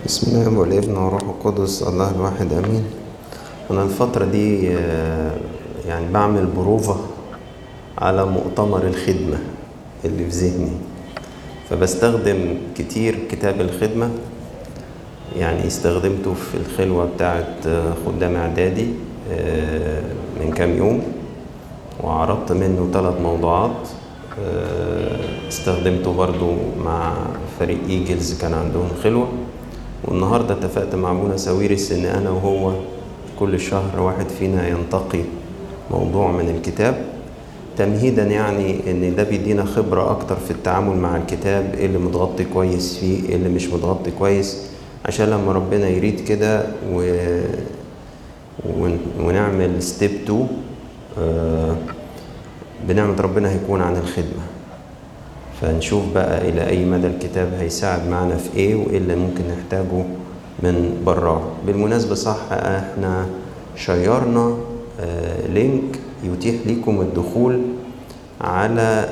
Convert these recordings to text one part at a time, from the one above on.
بسم الله والابن والروح القدس الله الواحد امين انا الفترة دي آه، يعني بعمل بروفة على مؤتمر الخدمة اللي في ذهني فبستخدم كتير كتاب الخدمة يعني استخدمته في الخلوة بتاعت آه، خدام اعدادي آه، من كام يوم وعرضت منه ثلاث موضوعات آه، استخدمته برضو مع فريق ايجلز كان عندهم خلوة والنهاردة اتفقت مع ابونا ساويرس ان انا وهو كل شهر واحد فينا ينتقي موضوع من الكتاب تمهيدا يعني ان ده بيدينا خبرة اكتر في التعامل مع الكتاب ايه اللي متغطي كويس فيه ايه اللي مش متغطي كويس عشان لما ربنا يريد كده و... ون- ونعمل ستيب 2 آه، بنعمة ربنا هيكون عن الخدمة فنشوف بقى إلى أي مدى الكتاب هيساعد معنا في إيه وإيه اللي ممكن نحتاجه من براه بالمناسبة صح إحنا شيرنا آه، لينك يتيح لكم الدخول على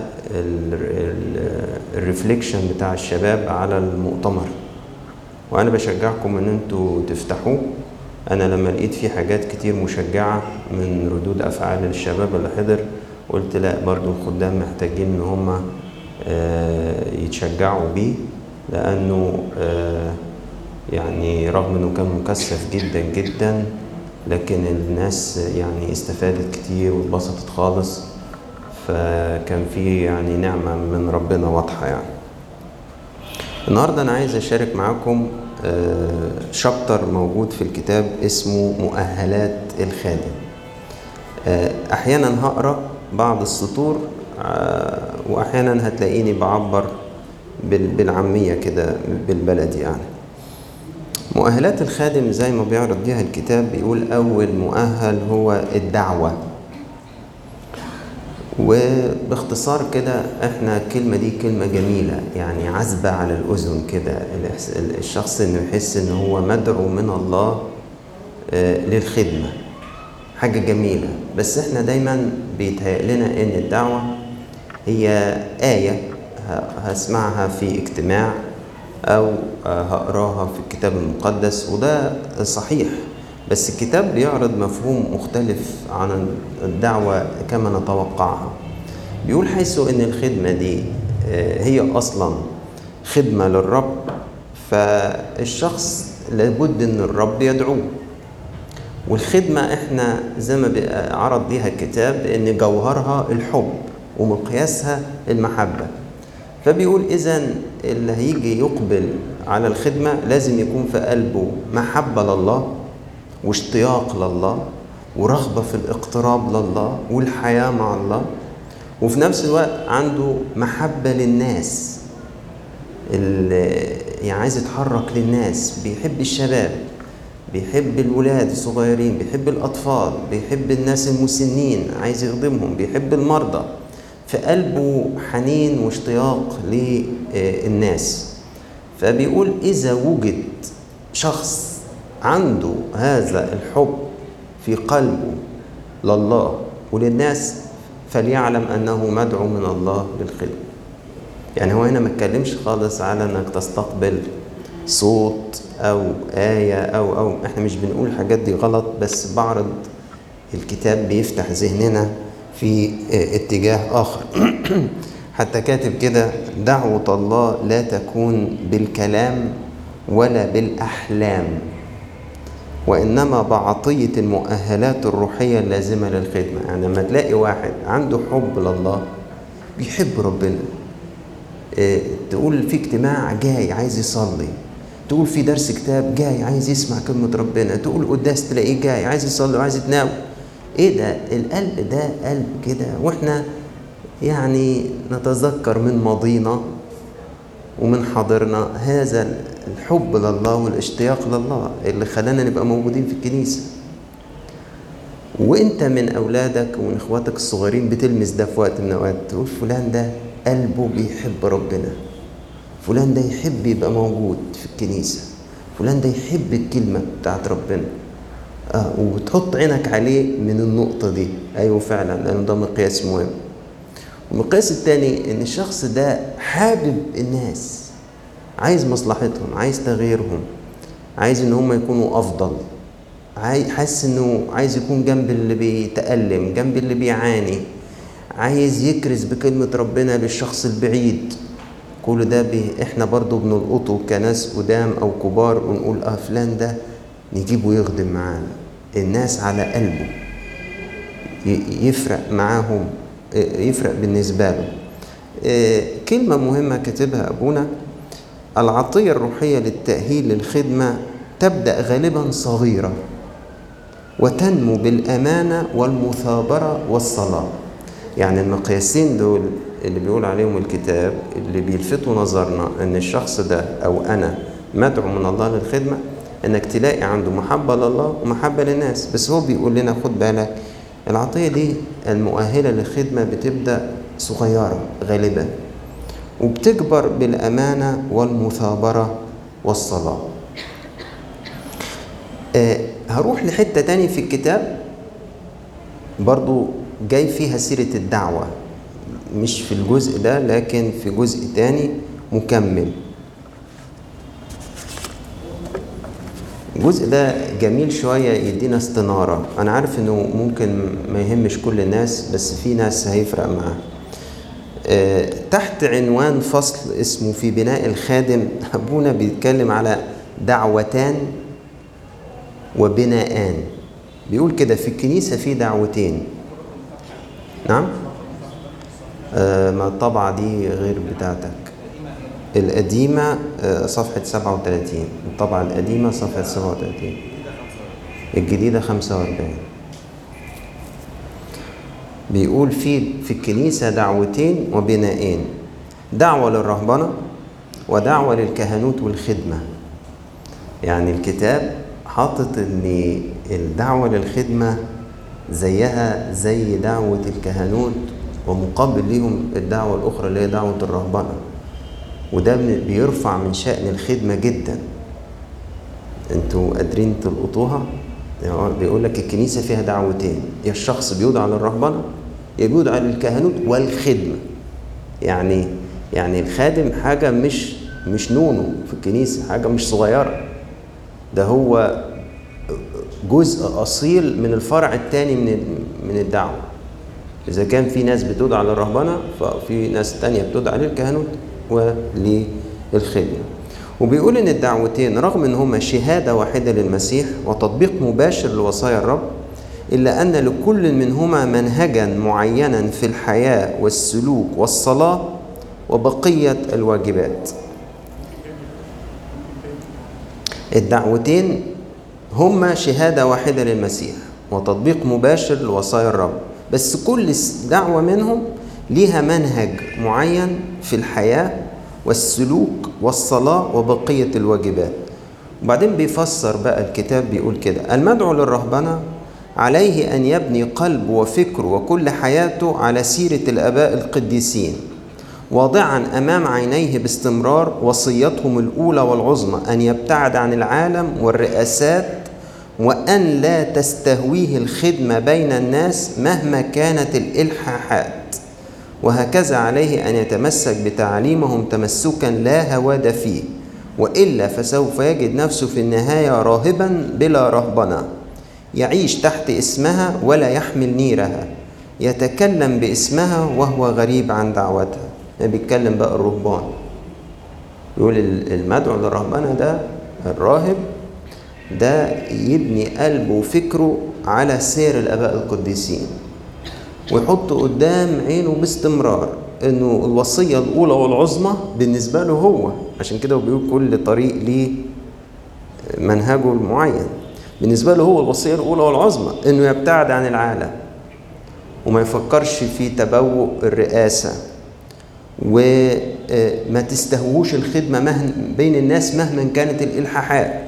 الريفليكشن بتاع الشباب على المؤتمر وانا بشجعكم ان انتوا تفتحوه انا لما لقيت فيه حاجات كتير مشجعة من ردود افعال الشباب اللي حضر قلت لا برضو الخدام محتاجين ان هم يتشجعوا بيه لانه آه، يعني رغم انه كان مكثف جدا جدا لكن الناس يعني استفادت كتير واتبسطت خالص فكان في يعني نعمة من ربنا واضحة يعني النهارده انا عايز اشارك معاكم آه، شابتر موجود في الكتاب اسمه مؤهلات الخادم آه، احيانا هقرا بعض السطور آه، واحيانا هتلاقيني بعبر بال- بالعاميه كده بالبلدي يعني مؤهلات الخادم زي ما بيعرض بيها الكتاب بيقول اول مؤهل هو الدعوه وباختصار كده احنا الكلمة دي كلمة جميلة يعني عذبة على الأذن كده الإحس- الشخص انه يحس ان هو مدعو من الله آه، للخدمة حاجة جميلة بس احنا دايما بيتهيأ لنا ان الدعوة هي آية ه- هسمعها في اجتماع أو آه، هقراها في الكتاب المقدس وده صحيح بس الكتاب بيعرض مفهوم مختلف عن الدعوة كما نتوقعها بيقول حيث ان الخدمة دي آه، هي اصلا خدمة للرب فالشخص لابد ان الرب يدعوه والخدمة احنا زي ما بي- عرض ليها الكتاب ان جوهرها الحب ومقياسها المحبة فبيقول اذا اللي هيجي يقبل على الخدمة لازم يكون في قلبه محبة لله واشتياق لله ورغبة في الاقتراب لله والحياة مع الله وفي نفس الوقت عنده محبة للناس اللي يعني عايز يتحرك للناس بيحب الشباب بيحب الولاد الصغيرين بيحب الأطفال بيحب الناس المسنين عايز يخدمهم بيحب المرضى في قلبه حنين واشتياق للناس فبيقول إذا وجد شخص عنده هذا الحب في قلبه لله وللناس فليعلم أنه مدعو من الله للخدمة يعني هو هنا ما اتكلمش خالص على انك تستقبل صوت او آية او او احنا مش بنقول الحاجات دي غلط بس بعرض الكتاب بيفتح ذهننا في اه، اتجاه اخر حتى كاتب كده دعوة الله لا تكون بالكلام ولا بالأحلام وإنما بعطية المؤهلات الروحية اللازمة للخدمة يعني لما تلاقي واحد عنده حب لله بيحب ربنا إيه، تقول في اجتماع جاي عايز يصلي تقول في درس كتاب جاي عايز يسمع كلمة ربنا تقول قداس تلاقيه جاي عايز يصلي وعايز يتناول ايه ده القلب ده قلب كده واحنا يعني نتذكر من ماضينا ومن حاضرنا هذا الحب لله والاشتياق لله اللي خلانا نبقى موجودين في الكنيسه وانت من اولادك ومن اخواتك الصغيرين بتلمس ده في وقت من الاوقات تقول فلان ده قلبه بيحب ربنا فلان ده يحب يبقى موجود في الكنيسه فلان ده يحب الكلمه بتاعت ربنا آه وتحط عينك عليه من النقطه دي ايوه فعلا لانه ده مقياس مهم المقياس التاني ان الشخص ده حابب الناس عايز مصلحتهم عايز تغييرهم عايز ان هم يكونوا افضل عاي- حاسس انه عايز يكون جنب اللي بيتألم جنب اللي بيعاني عايز يكرز بكلمة ربنا للشخص البعيد كل ده بي احنا برضو بنلقطه كناس قدام او كبار ونقول اه فلان ده نجيبه يخدم معانا الناس على قلبه ي- يفرق معاهم اه، يفرق بالنسبة له اه، كلمة مهمة كاتبها أبونا العطية الروحية للتأهيل للخدمة تبدأ غالبا صغيرة وتنمو بالأمانة والمثابرة والصلاة يعني المقياسين دول اللي بيقول عليهم الكتاب اللي بيلفتوا نظرنا ان الشخص ده او انا مدعو من الله للخدمة انك تلاقي عنده محبة لله ومحبة للناس بس هو بيقول لنا خد بالك العطية دي المؤهلة للخدمة بتبدأ صغيرة غالبا وبتكبر بالأمانة والمثابرة والصلاة آه، هروح لحتة تاني في الكتاب برضو جاي فيها سيرة الدعوة مش في الجزء ده لكن في جزء تاني مكمل الجزء ده جميل شوية يدينا استنارة أنا عارف إنه ممكن ما يهمش كل الناس بس في ناس هيفرق معاها آه، تحت عنوان فصل اسمه في بناء الخادم أبونا بيتكلم على دعوتان وبناءان بيقول كده في الكنيسة في دعوتين نعم آه ما الطبعة دي غير بتاعتك القديمة آه صفحة 37 الطبعة القديمة صفحة 37 الجديدة 45 بيقول في في الكنيسة دعوتين وبنائين دعوة للرهبنة ودعوة للكهنوت والخدمة يعني الكتاب حاطط ان الدعوة للخدمة زيها زي دعوة الكهنوت ومقابل ليهم الدعوة الأخرى اللي هي دعوة الرهبنة وده بن- بيرفع من شأن الخدمة جدا انتوا قادرين تلقطوها يعني بيقول لك الكنيسة فيها دعوتين يا الشخص بيدعى للرهبنة يا بيدعى للكهنوت والخدمة يعني يعني الخادم حاجة مش مش نونو في الكنيسة حاجة مش صغيرة ده هو جزء أصيل من الفرع الثاني من من الدعوة إذا كان في ناس بتدعى للرهبنة ففي ناس تانية بتدعى للكهنوت وللخدمة وبيقول إن الدعوتين رغم إن هما شهادة واحدة للمسيح وتطبيق مباشر لوصايا الرب إلا أن لكل منهما منهجا معينا في الحياة والسلوك والصلاة وبقية الواجبات الدعوتين هما شهادة واحدة للمسيح وتطبيق مباشر لوصايا الرب بس كل دعوة منهم ليها منهج معين في الحياة والسلوك والصلاة وبقية الواجبات وبعدين بيفسر بقى الكتاب بيقول كده المدعو للرهبنة عليه أن يبني قلبه وفكره وكل حياته على سيرة الآباء القديسين واضعا امام عينيه باستمرار وصيتهم الاولى والعظمى ان يبتعد عن العالم والرئاسات وان لا تستهويه الخدمه بين الناس مهما كانت الالحاحات وهكذا عليه ان يتمسك بتعليمهم تمسكا لا هواد فيه والا فسوف يجد نفسه في النهايه راهبا بلا رهبنه يعيش تحت اسمها ولا يحمل نيرها يتكلم باسمها وهو غريب عن دعوتها ده بيتكلم بقى الرهبان يقول المدعو للرهبنة ده الراهب ده يبني قلبه وفكره على سير الآباء القديسين ويحط قدام عينه باستمرار انه الوصية الأولى والعظمى بالنسبة له هو عشان كده هو بيقول كل طريق ليه منهجه المعين بالنسبة له هو الوصية الأولى والعظمى انه يبتعد عن العالم وما يفكرش في تبوء الرئاسة وما تستهووش الخدمة مهن بين الناس مهما كانت الإلحاحات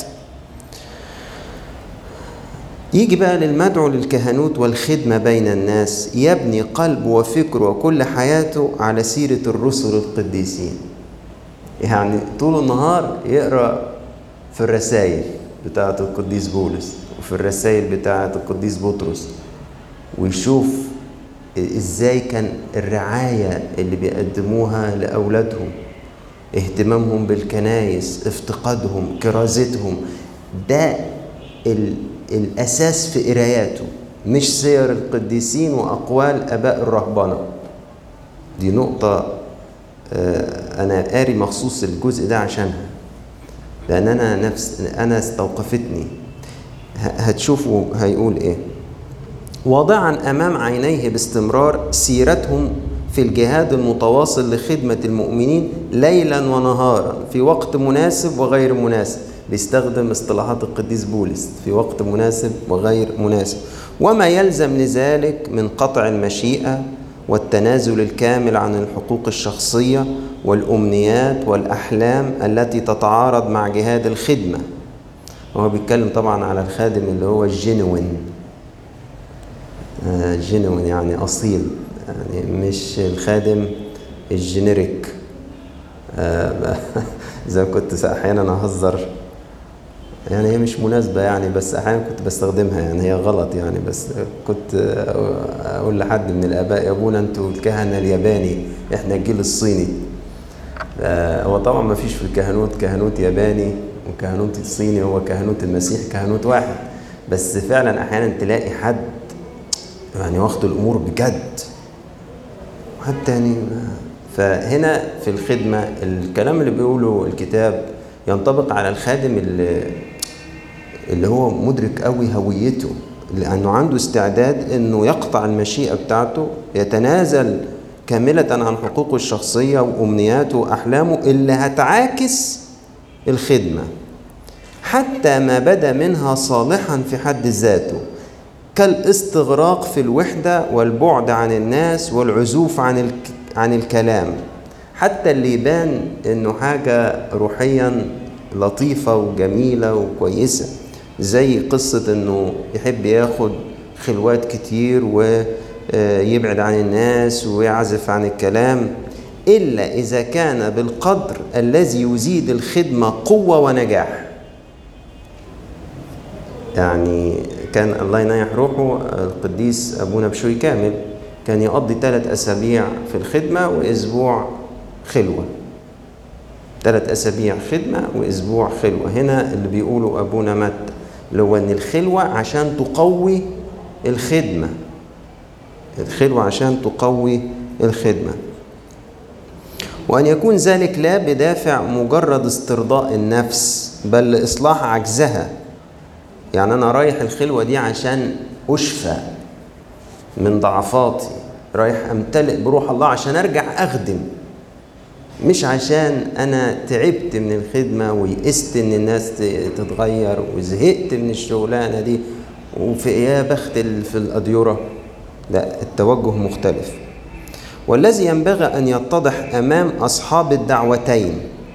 يجي بقى للمدعو للكهنوت والخدمة بين الناس يبني قلبه وفكره وكل حياته على سيرة الرسل القديسين يعني طول النهار يقرأ في الرسائل بتاعة القديس بولس وفي الرسائل بتاعة القديس بطرس ويشوف ازاي كان الرعاية اللي بيقدموها لأولادهم اهتمامهم بالكنايس افتقادهم كرازتهم ده ال الأساس في قراياته مش سير القديسين وأقوال آباء الرهبنة دي نقطة أنا قاري مخصوص الجزء ده عشانها لأن أنا نفس أنا استوقفتني هتشوفوا هيقول إيه واضعا أمام عينيه باستمرار سيرتهم في الجهاد المتواصل لخدمة المؤمنين ليلا ونهارا في وقت مناسب وغير مناسب بيستخدم اصطلاحات القديس بولس في وقت مناسب وغير مناسب وما يلزم لذلك من قطع المشيئة والتنازل الكامل عن الحقوق الشخصية والأمنيات والأحلام التي تتعارض مع جهاد الخدمة هو بيتكلم طبعا على الخادم اللي هو الجينوين جينوين يعني أصيل يعني مش الخادم الجينيريك زي ما كنت احيانا اهزر يعني هي مش مناسبة يعني بس أحيانا كنت بستخدمها يعني هي غلط يعني بس كنت أقول لحد من الآباء يا أبونا أنتوا الكهنة الياباني إحنا الجيل الصيني هو طبعا ما فيش في الكهنوت كهنوت ياباني وكهنوت الصيني هو كهنوت المسيح كهنوت واحد بس فعلا أحيانا تلاقي حد يعني واخد الأمور بجد حد تاني فهنا في الخدمة الكلام اللي بيقوله الكتاب ينطبق على الخادم اللي اللي هو مدرك قوي هويته لأنه عنده استعداد أنه يقطع المشيئة بتاعته يتنازل كاملة عن حقوقه الشخصية وأمنياته وأحلامه اللي هتعاكس الخدمة حتى ما بدا منها صالحا في حد ذاته كالاستغراق في الوحدة والبعد عن الناس والعزوف عن الك... عن الكلام حتى اللي يبان انه حاجة روحيا لطيفة وجميلة وكويسة زي قصة انه يحب ياخد خلوات كتير ويبعد عن الناس ويعزف عن الكلام إلا إذا كان بالقدر الذي يزيد الخدمة قوة ونجاح يعني كان الله ينيح روحه القديس أبونا بشوي كامل كان يقضي ثلاث أسابيع في الخدمة وأسبوع خلوة ثلاث أسابيع خدمة وأسبوع خلوة هنا اللي بيقولوا أبونا مات اللي هو إن الخلوة عشان تقوي الخدمة الخلوة عشان تقوي الخدمة وأن يكون ذلك لا بدافع مجرد استرضاء النفس بل لإصلاح عجزها يعني أنا رايح الخلوة دي عشان أشفى من ضعفاتي رايح أمتلئ بروح الله عشان أرجع أخدم مش عشان أنا تعبت من الخدمة ويئست إن الناس تتغير وزهقت من الشغلانة دي وفي يا بخت في الأديرة لا التوجه مختلف والذي ينبغي أن يتضح أمام أصحاب الدعوتين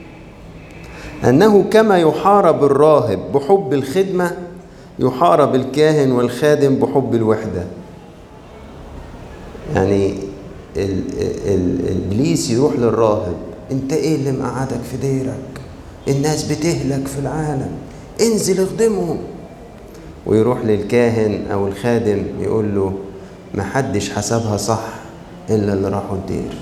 أنه كما يحارب الراهب بحب الخدمة يحارب الكاهن والخادم بحب الوحدة يعني ال ال الابليس يروح للراهب انت ايه اللي مقعدك في ديرك الناس بتهلك في العالم انزل اخدمهم ويروح للكاهن او الخادم يقول له محدش حسبها صح الا اللي راحوا الدير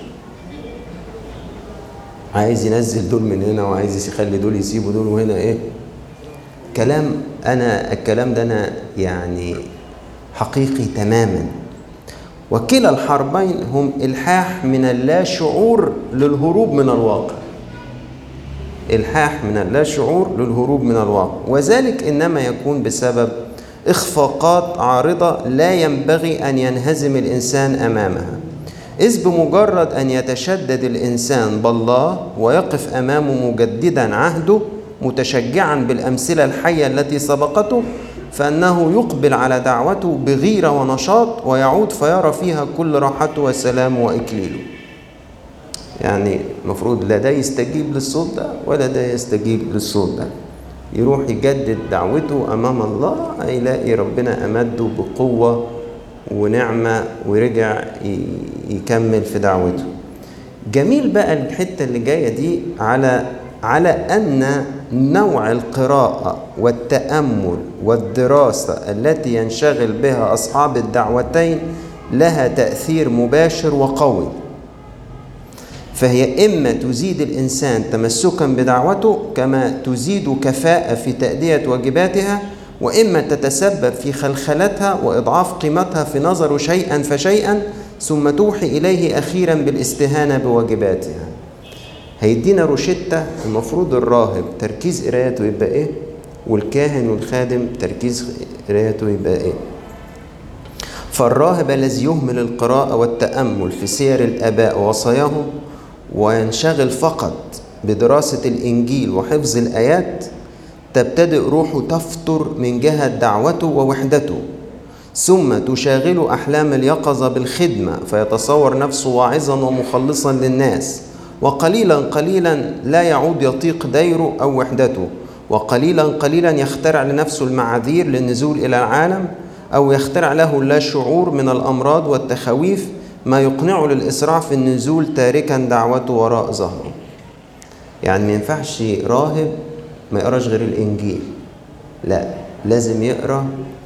عايز ينزل دول من هنا وعايز يخلي دول يسيبوا دول وهنا ايه كلام انا الكلام ده انا يعني حقيقي تماما وكلا الحربين هم الحاح من اللا شعور للهروب من الواقع الحاح من اللا شعور للهروب من الواقع وذلك انما يكون بسبب اخفاقات عارضه لا ينبغي ان ينهزم الانسان امامها اذ بمجرد ان يتشدد الانسان بالله ويقف امامه مجددا عهده متشجعا بالامثله الحيه التي سبقته فانه يقبل على دعوته بغيره ونشاط ويعود فيرى فيها كل راحته وسلامه واكليله يعني المفروض لا ده يستجيب للصوت ده ولا ده يستجيب للصوت ده يروح يجدد دعوته امام الله يلاقي ربنا امده بقوه ونعمه ورجع يكمل في دعوته جميل بقى الحته اللي جايه دي على على ان نوع القراءه والتامل والدراسه التي ينشغل بها اصحاب الدعوتين لها تاثير مباشر وقوي فهي إما تزيد الإنسان تمسكا بدعوته كما تزيد كفاءة في تأدية واجباتها وإما تتسبب في خلخلتها وإضعاف قيمتها في نظره شيئا فشيئا ثم توحي إليه أخيرا بالاستهانة بواجباتها هيدينا روشتة المفروض الراهب تركيز قرايته يبقى إيه والكاهن والخادم تركيز قرايته يبقى إيه فالراهب الذي يهمل القراءة والتأمل في سير الآباء ووصاياهم وينشغل فقط بدراسة الإنجيل وحفظ الآيات تبتدئ روحه تفطر من جهة دعوته ووحدته ثم تشاغل أحلام اليقظة بالخدمة فيتصور نفسه واعظا ومخلصا للناس وقليلا قليلا لا يعود يطيق ديره أو وحدته وقليلا قليلا يخترع لنفسه المعاذير للنزول إلى العالم أو يخترع له لا شعور من الأمراض والتخويف ما يقنعه للإسراع في النزول تاركا دعوته وراء ظهره يعني ما ينفعش راهب ما يقراش غير الإنجيل لا لازم يقرأ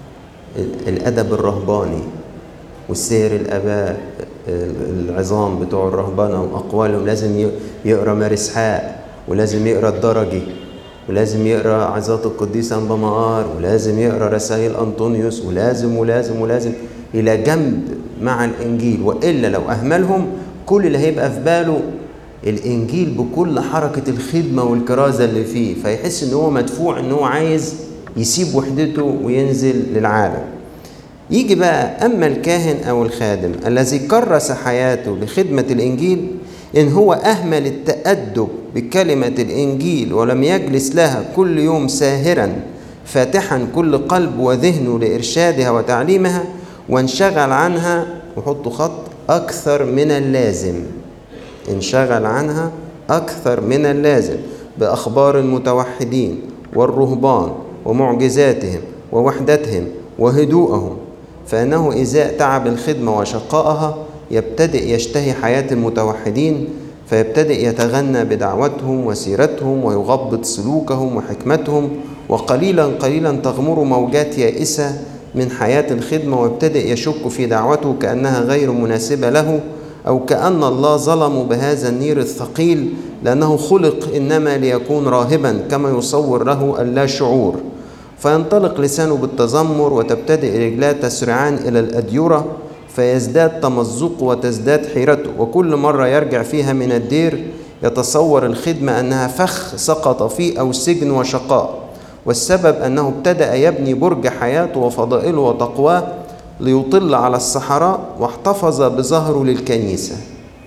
الأدب الرهباني والسير الآباء العظام بتوع الرهبنة وأقوالهم لازم يقرأ مرسحاء ولازم يقرأ الدرجي ولازم يقرأ عظات القديس أنبا مقار ولازم يقرأ رسائل أنطونيوس ولازم ولازم ولازم إلى جنب مع الإنجيل وإلا لو أهملهم كل اللي هيبقى في باله الإنجيل بكل حركة الخدمة والكرازة اللي فيه فيحس إن هو مدفوع إن هو عايز يسيب وحدته وينزل للعالم يجي بقى أما الكاهن أو الخادم الذي كرس حياته لخدمة الإنجيل إن هو أهمل التأدب بكلمة الإنجيل ولم يجلس لها كل يوم ساهرا فاتحا كل قلب وذهنه لإرشادها وتعليمها وانشغل عنها وحطوا خط أكثر من اللازم انشغل عنها أكثر من اللازم بأخبار المتوحدين والرهبان ومعجزاتهم ووحدتهم وهدوءهم فإنه إزاء تعب الخدمة وشقائها يبتدئ يشتهي حياة المتوحدين فيبتدئ يتغنى بدعوتهم وسيرتهم ويغبط سلوكهم وحكمتهم وقليلا قليلا تغمر موجات يائسة من حياة الخدمة ويبتدئ يشك في دعوته كأنها غير مناسبة له أو كأن الله ظلمه بهذا النير الثقيل لأنه خلق إنما ليكون راهبا كما يصور له اللا شعور فينطلق لسانه بالتذمر وتبتدئ رجلاه تسرعان إلى الأديرة فيزداد تمزقه وتزداد حيرته وكل مرة يرجع فيها من الدير يتصور الخدمة أنها فخ سقط فيه أو سجن وشقاء والسبب أنه ابتدأ يبني برج حياته وفضائله وتقواه ليطل على الصحراء واحتفظ بظهره للكنيسة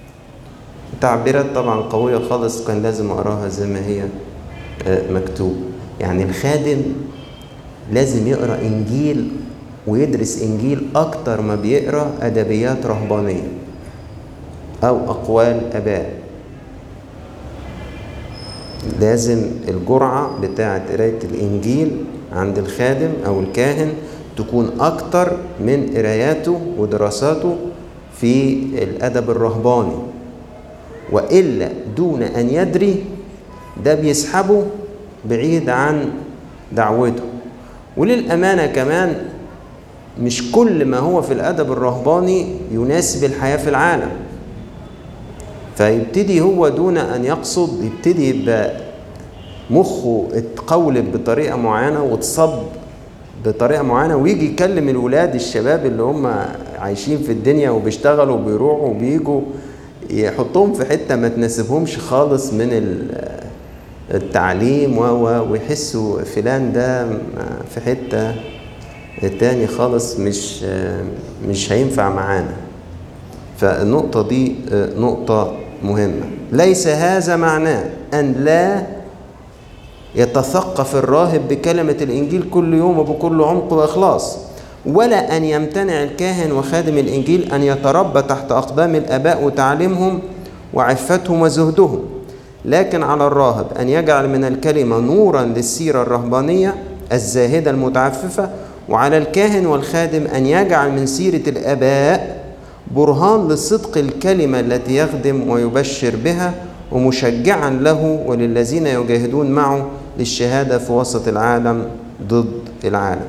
تعبيرات طبعا قوية خالص كان لازم أقراها زي ما هي مكتوب يعني الخادم لازم يقرأ إنجيل ويدرس إنجيل أكتر ما بيقرأ أدبيات رهبانية أو أقوال آباء لازم الجرعة بتاعة قراية الإنجيل عند الخادم أو الكاهن تكون أكتر من قراياته ودراساته في الأدب الرهباني وإلا دون أن يدري ده بيسحبه بعيد عن دعوته وللأمانة كمان مش كل ما هو في الأدب الرهباني يناسب الحياة في العالم فيبتدي هو دون أن يقصد يبتدي يبقى مخه اتقولب بطريقة معينة واتصب بطريقة معينة ويجي يكلم الولاد الشباب اللي هم عايشين في الدنيا وبيشتغلوا وبيروحوا وبيجوا يحطهم في حتة ما تناسبهمش خالص من التعليم ويحسوا فلان ده في حتة التاني خالص مش مش هينفع معانا فالنقطة دي نقطة مهمة ليس هذا معناه أن لا يتثقف الراهب بكلمة الإنجيل كل يوم وبكل عمق وإخلاص ولا أن يمتنع الكاهن وخادم الإنجيل أن يتربى تحت أقدام الآباء وتعليمهم وعفتهم وزهدهم لكن على الراهب أن يجعل من الكلمة نورا للسيرة الرهبانية الزاهدة المتعففة وعلى الكاهن والخادم أن يجعل من سيرة الآباء برهان لصدق الكلمة التي يخدم ويبشر بها ومشجعا له وللذين يجاهدون معه للشهادة في وسط العالم ضد العالم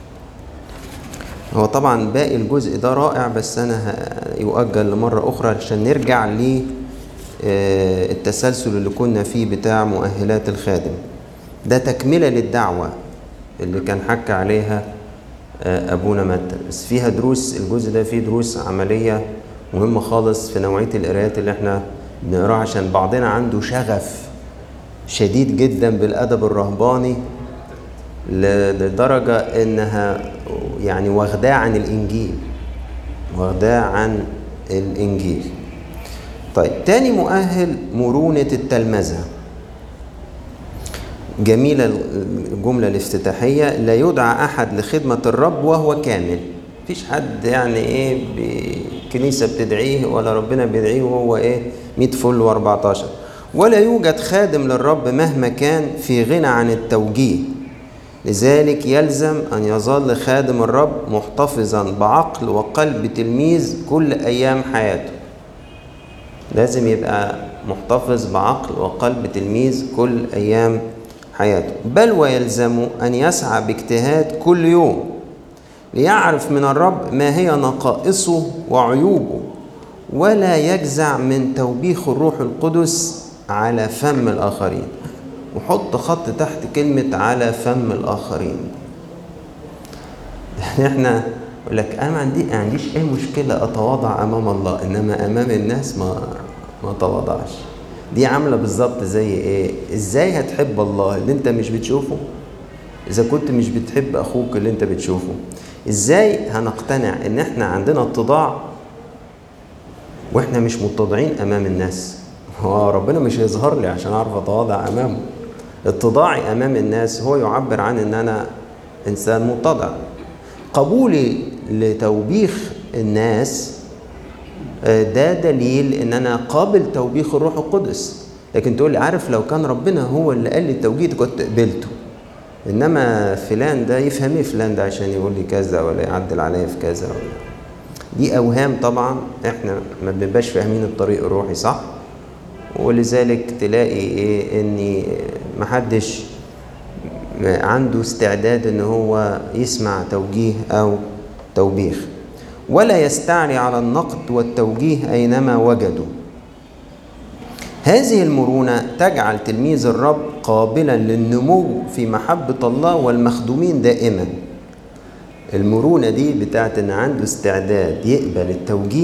هو طبعا باقي الجزء ده رائع بس أنا يؤجل لمرة أخرى عشان نرجع آه، التسلسل اللي كنا فيه بتاع مؤهلات الخادم ده تكملة للدعوة اللي كان حكى عليها آه، أبونا متى بس فيها دروس الجزء ده فيه دروس عملية مهمة خالص في نوعية القرايات اللي احنا بنقراها عشان بعضنا عنده شغف شديد جدا بالأدب الرهباني ل- لدرجة إنها يعني واخداه عن الإنجيل واخداه عن الإنجيل طيب تاني مؤهل مرونة التلمذة جميلة الجملة الافتتاحية لا يدعى أحد لخدمة الرب وهو كامل مفيش حد يعني إيه كنيسة بتدعيه ولا ربنا بيدعيه وهو إيه 100 فل و14 ولا يوجد خادم للرب مهما كان في غنى عن التوجيه لذلك يلزم أن يظل خادم الرب محتفظا بعقل وقلب تلميذ كل أيام حياته لازم يبقى محتفظ بعقل وقلب تلميذ كل أيام حياته بل ويلزم أن يسعى باجتهاد كل يوم ليعرف من الرب ما هي نقائصه وعيوبه ولا يجزع من توبيخ الروح القدس على فم الآخرين وحط خط تحت كلمة على فم الآخرين يعني احنا يقول لك انا ما عندي ما عنديش اي مشكله اتواضع امام الله انما امام الناس ما ما اتواضعش دي عامله بالظبط زي ايه ازاي هتحب الله اللي انت مش بتشوفه اذا كنت مش بتحب اخوك اللي انت بتشوفه ازاي هنقتنع ان احنا عندنا اتضاع واحنا مش متضعين امام الناس هو ربنا مش هيظهر لي عشان اعرف اتواضع امامه اتضاعي امام الناس هو يعبر عن ان انا انسان متضع قبولي لتوبيخ الناس آه، ده دليل ان انا قابل توبيخ الروح القدس لكن تقول لي عارف لو كان ربنا هو اللي قال لي التوجيه ده كنت قبلته انما فلان ده يفهم ايه فلان ده عشان يقول لي كذا ولا يعدل عليا في كذا ولا دي اوهام طبعا احنا ما بنبقاش فاهمين الطريق الروحي صح ولذلك تلاقي ايه ان محدش عنده استعداد ان هو يسمع توجيه او توبيخ ولا يستعلي على النقد والتوجيه اينما وجدوا هذه المرونه تجعل تلميذ الرب قابلا للنمو في محبه الله والمخدومين دائما المرونه دي بتاعت ان عنده استعداد يقبل التوجيه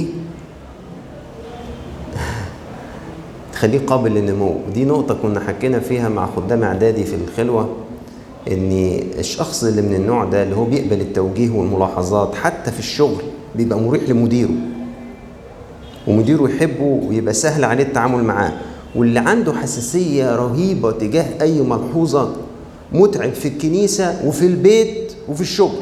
تخليه قابل للنمو ودي نقطة كنا حكينا فيها مع خدام إعدادي في الخلوة إن الشخص اللي من النوع ده اللي هو بيقبل التوجيه والملاحظات حتى في الشغل بيبقى مريح لمديره ومديره يحبه ويبقى سهل عليه التعامل معاه واللي عنده حساسية رهيبة تجاه أي ملحوظة متعب في الكنيسة وفي البيت وفي الشغل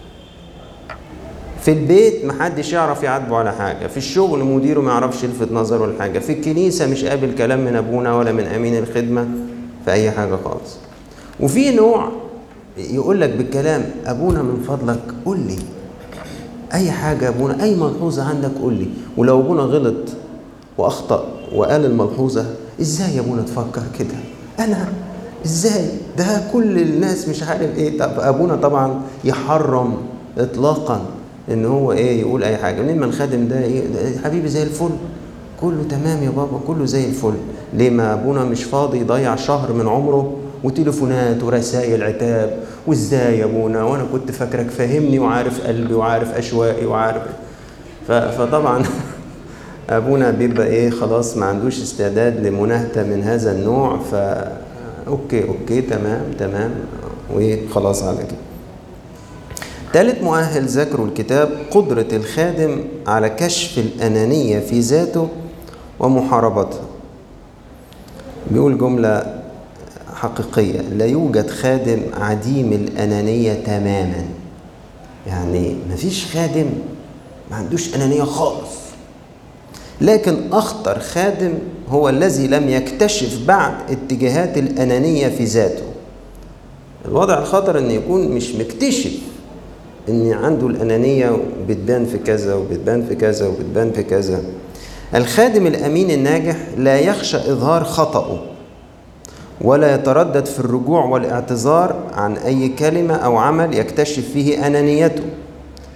في البيت محدش يعرف يعاتبه على حاجة في الشغل مديره ما يعرفش يلفت نظره لحاجة في الكنيسة مش قابل كلام من أبونا ولا من أمين الخدمة في أي حاجة خالص وفي نوع يقول لك بالكلام أبونا من فضلك قول لي أي حاجة يا أبونا أي ملحوظة عندك قول لي ولو أبونا غلط وأخطأ وقال الملحوظة إزاي يا أبونا تفكر كده أنا إزاي ده كل الناس مش عارف إيه طب أبونا طبعا يحرم إطلاقا ان هو ايه يقول اي حاجه منين ما الخادم ده ايه ده حبيبي زي الفل كله تمام يا بابا كله زي الفل ليه ما ابونا مش فاضي يضيع شهر من عمره وتليفونات ورسائل عتاب وازاي يا ابونا وانا كنت فاكرك فاهمني وعارف قلبي وعارف اشواقي وعارف ف- فطبعا ابونا بيبقى ايه خلاص ما عندوش استعداد لمناهته من هذا النوع ف اوكي اوكي تمام تمام وخلاص على كده ثالث مؤهل ذكره الكتاب قدرة الخادم على كشف الأنانية في ذاته ومحاربتها بيقول جملة حقيقية لا يوجد خادم عديم الأنانية تماما يعني مفيش خادم ما عندوش أنانية خالص لكن أخطر خادم هو الذي لم يكتشف بعد اتجاهات الأنانية في ذاته الوضع الخطر أن يكون مش مكتشف ان عنده الانانيه بتبان في كذا وبتبان في كذا وبتبان في كذا الخادم الامين الناجح لا يخشى اظهار خطاه ولا يتردد في الرجوع والاعتذار عن اي كلمه او عمل يكتشف فيه انانيته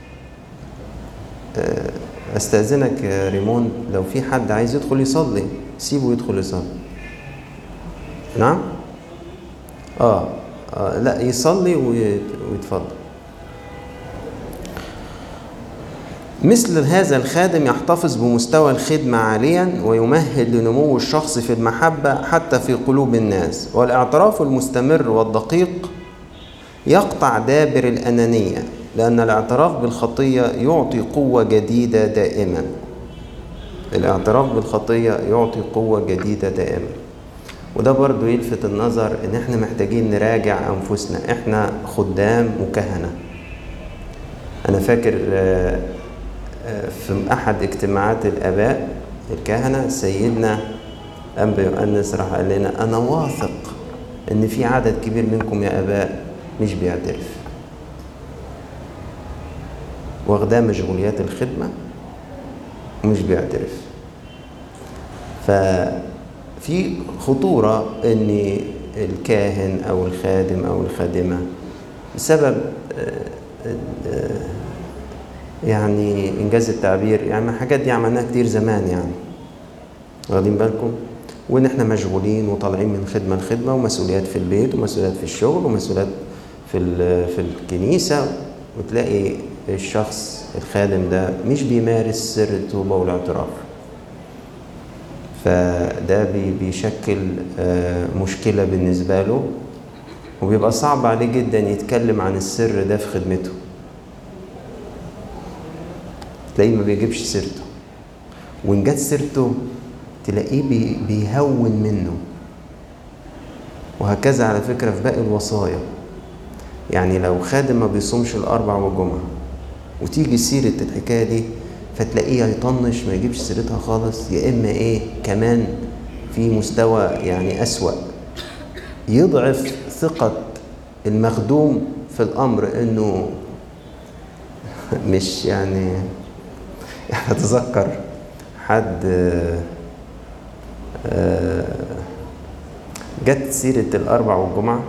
استاذنك يا ريمون لو في حد عايز يدخل يصلي سيبه يدخل يصلي نعم آه, آه لا يصلي ويتفضل مثل هذا الخادم يحتفظ بمستوى الخدمة عاليا ويمهد لنمو الشخص في المحبة حتى في قلوب الناس والاعتراف المستمر والدقيق يقطع دابر الأنانية لأن الاعتراف بالخطية يعطي قوة جديدة دائما الاعتراف بالخطية يعطي قوة جديدة دائما وده برضو يلفت النظر ان احنا محتاجين نراجع انفسنا احنا خدام وكهنة انا فاكر في احد اجتماعات الاباء الكهنة سيدنا انبا يؤنس راح قال لنا انا واثق ان في عدد كبير منكم يا اباء مش بيعترف واخداه مشغوليات الخدمة ومش بيعترف ففي خطورة ان الكاهن او الخادم او الخادمة بسبب يعني انجاز التعبير يعني الحاجات دي عملناها كتير زمان يعني واخدين بالكم وان احنا مشغولين وطالعين من خدمه لخدمه ومسؤوليات في البيت ومسؤوليات في الشغل ومسؤوليات في في الكنيسه وتلاقي الشخص الخادم ده مش بيمارس سر التوبه والاعتراف فده بيشكل مشكله بالنسبه له وبيبقى صعب عليه جدا يتكلم عن السر ده في خدمته تلاقيه ما بيجيبش سيرته وان جت سيرته تلاقيه بي بيهون منه وهكذا على فكرة في باقي الوصايا يعني لو خادم ما بيصومش الأربع والجمعة وتيجي سيرة الحكاية دي فتلاقيه يطنش ما يجيبش سيرتها خالص يا إما إيه كمان في مستوى يعني أسوأ يضعف ثقة المخدوم في الأمر إنه مش يعني أتذكر حد جت سيرة الأربع والجمعة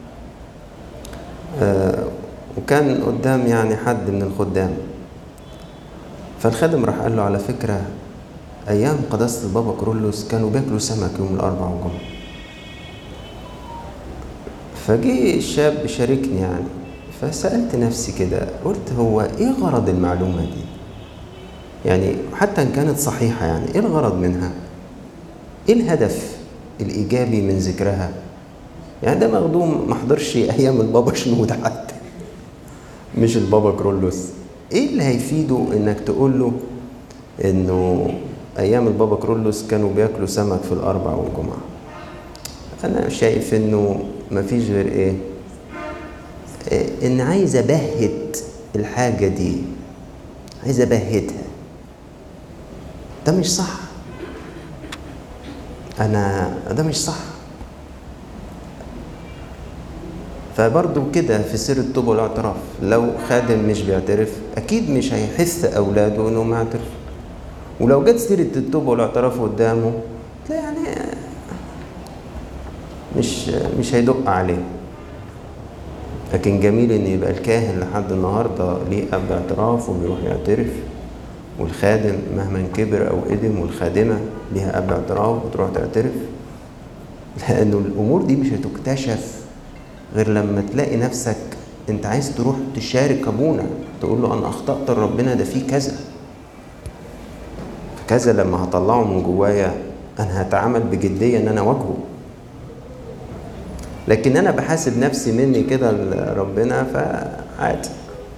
وكان قدام يعني حد من الخدام فالخادم راح قال له على فكرة أيام قداسة البابا كرولوس كانوا بياكلوا سمك يوم الأربع والجمعة فجي الشاب شاركني يعني فسألت نفسي كده قلت هو إيه غرض المعلومة دي؟ يعني حتى إن كانت صحيحة يعني إيه الغرض منها؟ إيه الهدف الإيجابي من ذكرها؟ يعني ده مخدوم ما حضرش أيام البابا شنودة حتى مش البابا كرولوس إيه اللي هيفيده إنك تقول له إنه أيام البابا كرولوس كانوا بياكلوا سمك في الأربع والجمعة أنا شايف إنه مفيش غير إيه؟ إن عايز أبهت الحاجة دي عايز أبهتها ده مش صح أنا ده مش صح فبرضه كده في سر التوبة والاعتراف لو خادم مش بيعترف أكيد مش هيحث أولاده إنهم يعترفوا ولو جت سيرة التوبة والاعتراف قدامه تلاقي يعني مش مش هيدق عليه لكن جميل ان يبقى الكاهن لحد النهارده ليه اب اعتراف وبيروح يعترف والخادم مهما كبر او قدم والخادمه ليها اب اعتراف وتروح تعترف لانه الامور دي مش هتكتشف غير لما تلاقي نفسك انت عايز تروح تشارك ابونا تقول له انا اخطات لربنا ده فيه كذا كذا لما هطلعه من جوايا انا هتعامل بجديه ان انا اواجهه لكن انا بحاسب نفسي مني كده لربنا فعادي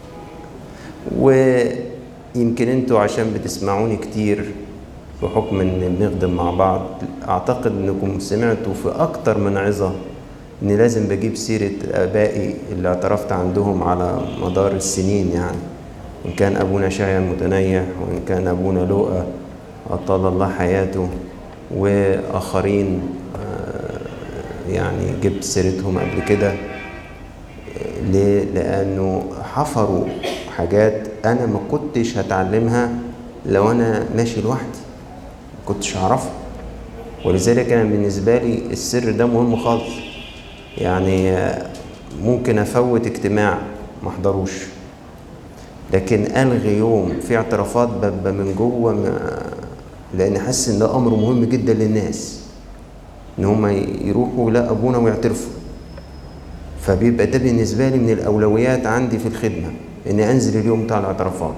ويمكن انتوا عشان بتسمعوني كتير بحكم ان بنخدم مع بعض اعتقد انكم سمعتوا في اكتر من عظه اني لازم بجيب سيره ابائي اللي اعترفت عندهم على مدار السنين يعني ان كان ابونا شاعر المتنيح وان كان ابونا لؤى اطال الله حياته واخرين يعني جبت سيرتهم قبل كده ليه؟ لأنه حفروا حاجات أنا ما كنتش هتعلمها لو أنا ماشي لوحدي ما كنتش أعرفها ولذلك أنا بالنسبة لي السر ده مهم خالص يعني ممكن أفوت اجتماع ما أحضروش لكن ألغي يوم في اعترافات ببقى من جوه لان حاسس ان ده امر مهم جدا للناس ان هم يروحوا لا ابونا ويعترفوا فبيبقى ده بالنسبه لي من الاولويات عندي في الخدمه اني انزل اليوم بتاع الاعترافات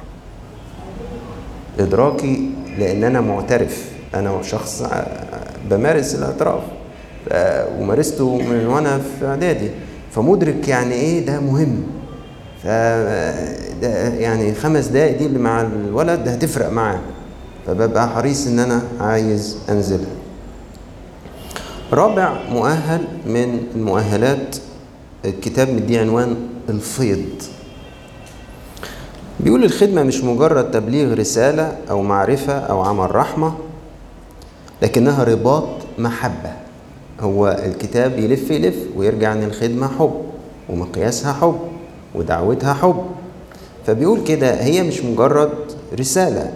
ادراكي لان انا معترف انا شخص بمارس الاعتراف ومارسته من وانا في اعدادي فمدرك يعني ايه ده مهم ف ده يعني خمس دقايق دي اللي مع الولد هتفرق معاه فببقى حريص ان انا عايز انزلها رابع مؤهل من المؤهلات الكتاب مديه عنوان الفيض بيقول الخدمة مش مجرد تبليغ رسالة أو معرفة أو عمل رحمة لكنها رباط محبة هو الكتاب يلف يلف ويرجع ان الخدمة حب ومقياسها حب ودعوتها حب فبيقول كده هي مش مجرد رسالة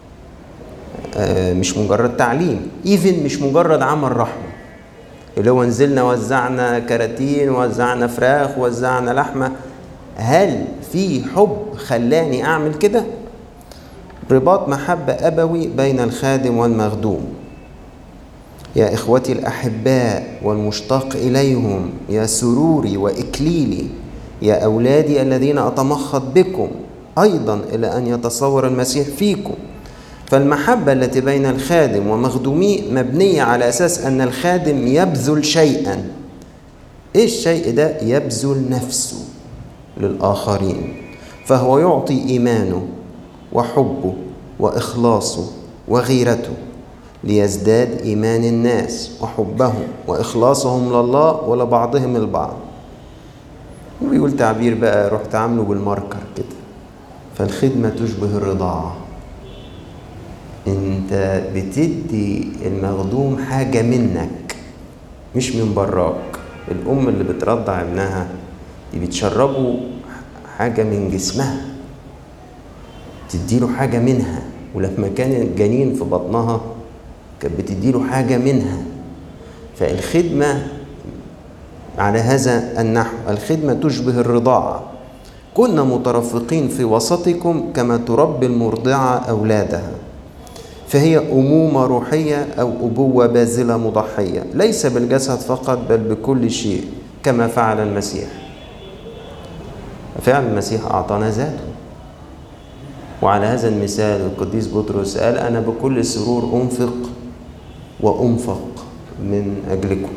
مش مجرد تعليم ايفن مش مجرد عمل رحمة اللي هو نزلنا وزعنا كراتين وزعنا فراخ وزعنا لحمة هل في حب خلاني اعمل كده رباط محبة أبوي بين الخادم والمخدوم يا إخوتي الأحباء والمشتاق إليهم يا سروري وإكليلي يا أولادي الذين أتمخض بكم أيضا إلى أن يتصور المسيح فيكم فالمحبة التي بين الخادم ومخدوميه مبنية على أساس أن الخادم يبذل شيئا إيه الشيء ده؟ يبذل نفسه للآخرين فهو يعطي إيمانه وحبه وإخلاصه وغيرته ليزداد إيمان الناس وحبهم وإخلاصهم لله ولبعضهم البعض ويقول تعبير بقى روح تعامله بالماركر كده فالخدمة تشبه الرضاعة انت بتدي المخدوم حاجة منك مش من براك الأم اللي بترضع ابنها دي بتشربه حاجة من جسمها تديله حاجة منها ولما كان الجنين في بطنها كانت بتديله حاجة منها فالخدمة على هذا النحو الخدمة تشبه الرضاعة كنا مترفقين في وسطكم كما تربي المرضعة أولادها فهي أمومة روحية أو أبوة باذلة مضحية ليس بالجسد فقط بل بكل شيء كما فعل المسيح فعل المسيح أعطانا ذاته وعلى هذا المثال القديس بطرس قال أنا بكل سرور أنفق وأنفق من أجلكم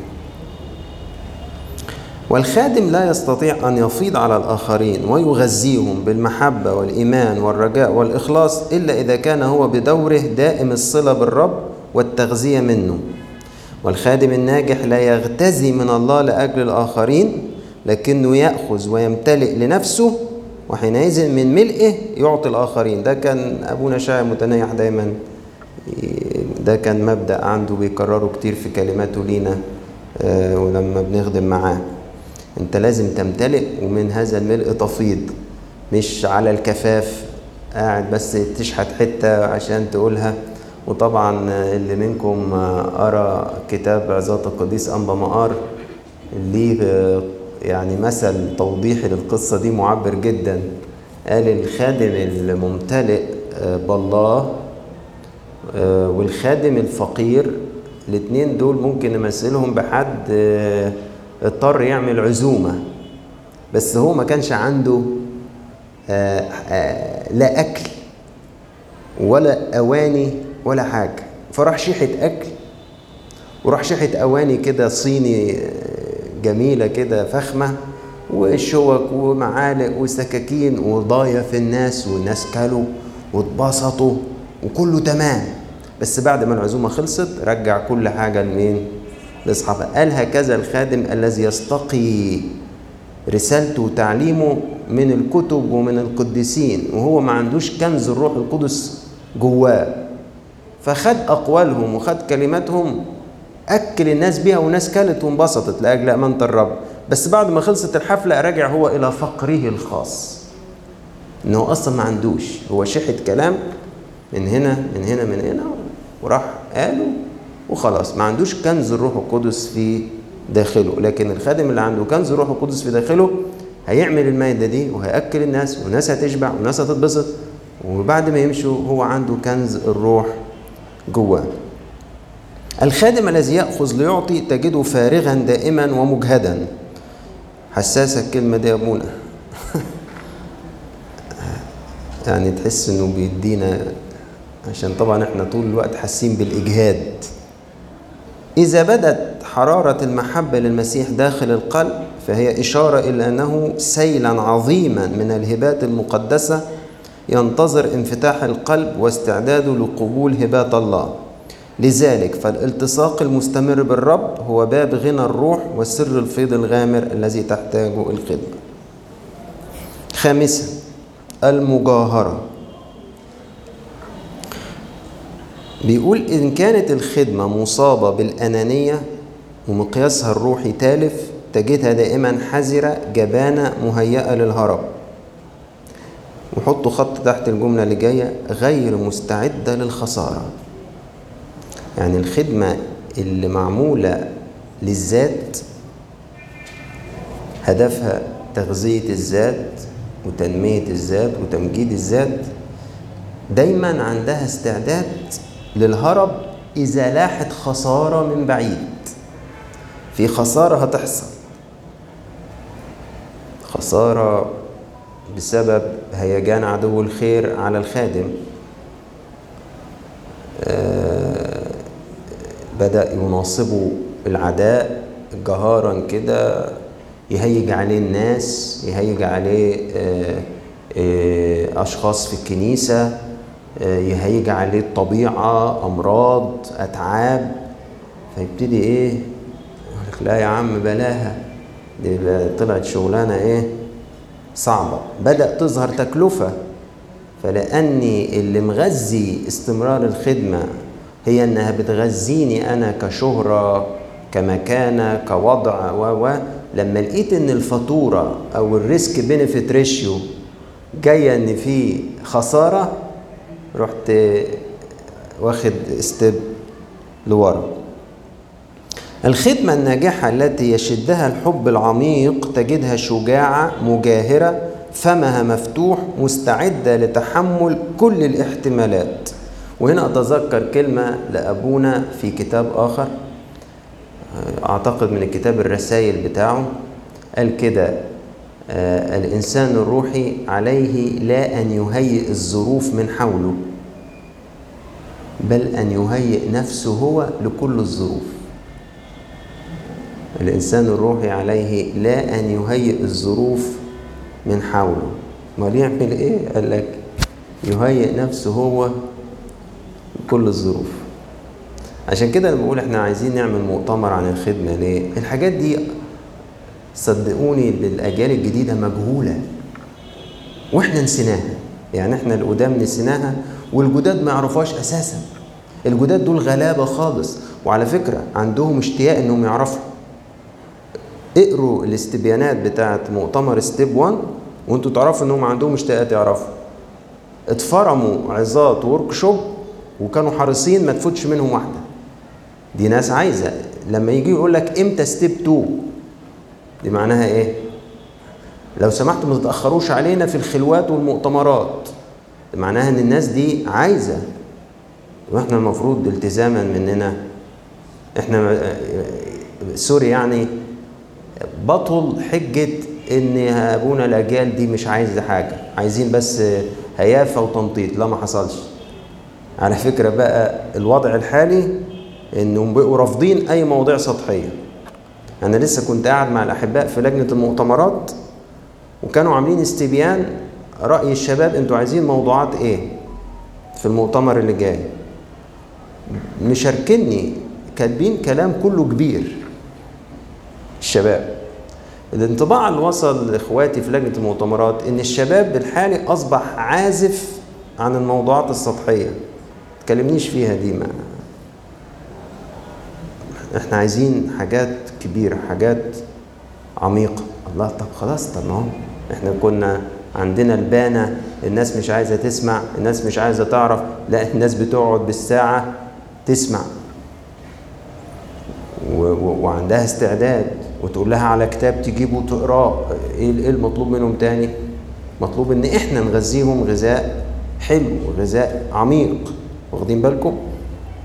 والخادم لا يستطيع أن يفيض على الآخرين ويغذيهم بالمحبة والإيمان والرجاء والإخلاص إلا إذا كان هو بدوره دائم الصلة بالرب والتغذية منه والخادم الناجح لا يغتزي من الله لأجل الآخرين لكنه يأخذ ويمتلئ لنفسه وحينئذ من ملئه يعطي الآخرين ده كان أبونا شاعر متنيح دايما ده كان مبدأ عنده بيكرره كتير في كلماته لينا ولما بنخدم معاه انت لازم تمتلئ ومن هذا الملء تفيض مش على الكفاف قاعد بس تشحت حتة عشان تقولها وطبعا اللي منكم قرا كتاب عظات القديس أنبا مقار ليه يعني مثل توضيحي للقصة دي معبر جدا قال الخادم الممتلئ بالله والخادم الفقير الاتنين دول ممكن نمثلهم بحد اضطر يعمل عزومة بس هو ما كانش عنده لا أكل ولا أواني ولا حاجة فراح شيحة أكل وراح شيحة أواني كده صيني جميلة كده فخمة وشوك ومعالق وسكاكين وضايف الناس والناس كلوا واتبسطوا وكله تمام بس بعد ما العزومة خلصت رجع كل حاجة لمين؟ لأصحابها قال هكذا الخادم الذي يستقي رسالته وتعليمه من الكتب ومن القديسين وهو ما عندوش كنز الروح القدس جواه فخد أقوالهم وخد كلماتهم أكل الناس بيها وناس كلت وانبسطت لأجل أمانة الرب بس بعد ما خلصت الحفلة رجع هو إلى فقره الخاص إنه أصلا ما عندوش هو شحت كلام من هنا من هنا من هنا وراح قاله وخلاص ما عندوش كنز الروح القدس في داخله لكن الخادم اللي عنده كنز الروح القدس في داخله هيعمل المائدة دي وهيأكل الناس والناس هتشبع والناس هتتبسط وبعد ما يمشوا هو عنده كنز الروح جواه الخادم الذي يأخذ ليعطي تجده فارغا دائما ومجهدا حساسة الكلمة دي يا أبونا يعني تحس إنه بيدينا عشان طبعا احنا طول الوقت حاسين بالإجهاد إذا بدت حرارة المحبة للمسيح داخل القلب فهي إشارة إلى أنه سيلا عظيما من الهبات المقدسة ينتظر انفتاح القلب واستعداده لقبول هبات الله لذلك فالالتصاق المستمر بالرب هو باب غنى الروح وسر الفيض الغامر الذي تحتاجه الخدمة خامسا المجاهرة بيقول إن كانت الخدمة مصابة بالأنانية ومقياسها الروحي تالف تجدها دائما حذرة جبانة مهيئة للهرب وحطوا خط تحت الجملة اللي جاية غير مستعدة للخسارة يعني الخدمة اللي معمولة للذات هدفها تغذية الذات وتنمية الذات وتمجيد الذات دايما عندها استعداد للهرب إذا لاحت خسارة من بعيد في خسارة هتحصل خسارة بسبب هيجان عدو الخير على الخادم آه بدأ يناصبه العداء جهارا كده يهيج عليه الناس يهيج عليه آه آه أشخاص في الكنيسة يهيج عليه الطبيعة أمراض أتعاب فيبتدي إيه يقول لك لا يا عم بلاها دي طلعت شغلانة إيه صعبة بدأ تظهر تكلفة فلأني اللي مغذي استمرار الخدمة هي إنها بتغذيني أنا كشهرة كمكانة كوضع و و لما لقيت إن الفاتورة أو الريسك بينفيت ريشيو جاية إن في خسارة رحت واخد ستيب لورا الخدمة الناجحة التي يشدها الحب العميق تجدها شجاعة مجاهرة فمها مفتوح مستعدة لتحمل كل الاحتمالات وهنا أتذكر كلمة لأبونا في كتاب آخر أعتقد من الكتاب الرسائل بتاعه قال كده آه الإنسان الروحي عليه لا أن يهيئ الظروف من حوله بل أن يهيئ نفسه هو لكل الظروف الإنسان الروحي عليه لا أن يهيئ الظروف من حوله ما يعمل إيه؟ قال لك يهيئ نفسه هو لكل الظروف عشان كده أنا بقول إحنا عايزين نعمل مؤتمر عن الخدمة ليه؟ الحاجات دي صدقوني للأجيال الجديدة مجهولة وإحنا نسيناها يعني إحنا القدام نسيناها والجداد ما يعرفوهاش أساسا الجداد دول غلابة خالص وعلى فكرة عندهم اشتياق إنهم يعرفوا اقروا الاستبيانات بتاعت مؤتمر ستيب 1 وانتوا تعرفوا انهم عندهم اشتياقات يعرفوا اتفرموا عظات ورك شوب وكانوا حريصين ما تفوتش منهم واحده دي ناس عايزه لما يجي يقول لك امتى ستيب 2 دي معناها ايه لو سمحتوا ما تتاخروش علينا في الخلوات والمؤتمرات دي معناها ان الناس دي عايزه واحنا المفروض التزاما مننا احنا سوري يعني بطل حجة إن أبونا الأجيال دي مش عايزة حاجة عايزين بس هيافة وتنطيط لا ما حصلش على فكرة بقى الوضع الحالي إنهم بقوا رافضين أي مواضيع سطحية أنا لسه كنت قاعد مع الأحباء في لجنة المؤتمرات وكانوا عاملين استبيان رأي الشباب أنتوا عايزين موضوعات إيه في المؤتمر اللي جاي مشاركني كاتبين كلام كله كبير الشباب الانطباع اللي وصل لاخواتي في لجنه المؤتمرات ان الشباب الحالي اصبح عازف عن الموضوعات السطحيه تكلمنيش فيها دي ما احنا عايزين حاجات كبيره حاجات عميقه الله طب خلاص طب ما هو احنا كنا عندنا البانه الناس مش عايزه تسمع الناس مش عايزه تعرف لا الناس بتقعد بالساعه تسمع و- و- وعندها استعداد وتقول لها على كتاب تجيبه وتقراه ايه إيه المطلوب منهم تاني مطلوب ان احنا نغذيهم غذاء حلو غذاء عميق واخدين بالكم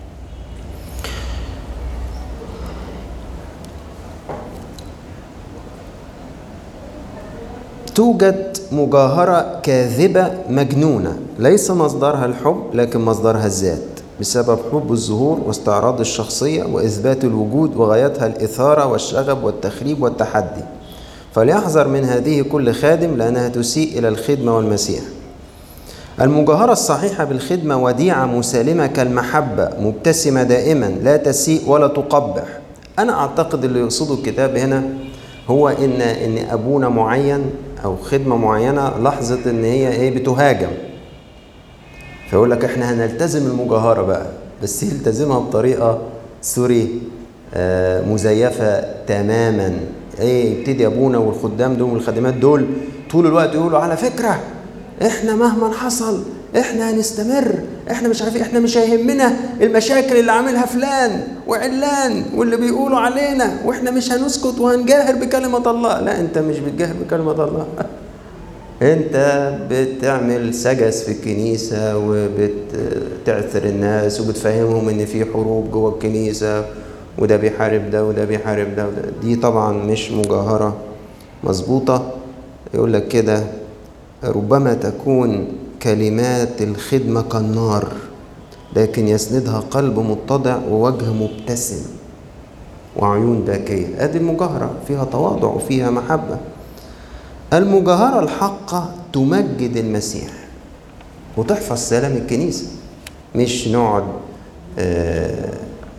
توجد مجاهرة كاذبة مجنونة ليس مصدرها الحب لكن مصدرها الذات بسبب حب الظهور واستعراض الشخصية وإثبات الوجود وغايتها الإثارة والشغب والتخريب والتحدي فليحذر من هذه كل خادم لأنها تسيء إلى الخدمة والمسيح المجاهرة الصحيحة بالخدمة وديعة مسالمة كالمحبة مبتسمة دائما لا تسيء ولا تقبح أنا أعتقد اللي يقصده الكتاب هنا هو إن إن أبونا معين أو خدمة معينة لحظة إن هي إيه بتهاجم فيقول لك إحنا هنلتزم المجاهرة بقى بس يلتزمها بطريقة سوري آه مزيفة تماما ايه يبتدي ابونا والخدام دول والخادمات دول طول الوقت يقولوا على فكره احنا مهما حصل احنا هنستمر احنا مش عارفين احنا مش هيهمنا المشاكل اللي عاملها فلان وعلان واللي بيقولوا علينا واحنا مش هنسكت وهنجاهر بكلمه الله لا انت مش بتجاهر بكلمه الله انت بتعمل سجس في الكنيسه وبتعثر الناس وبتفهمهم ان في حروب جوه الكنيسه وده بيحارب ده وده بيحارب ده وده دي طبعا مش مجاهرة مظبوطة يقول لك كده ربما تكون كلمات الخدمة كالنار لكن يسندها قلب متضع ووجه مبتسم وعيون باكية ادي المجاهرة فيها تواضع وفيها محبة المجاهرة الحقة تمجد المسيح وتحفظ سلام الكنيسة مش نقعد آه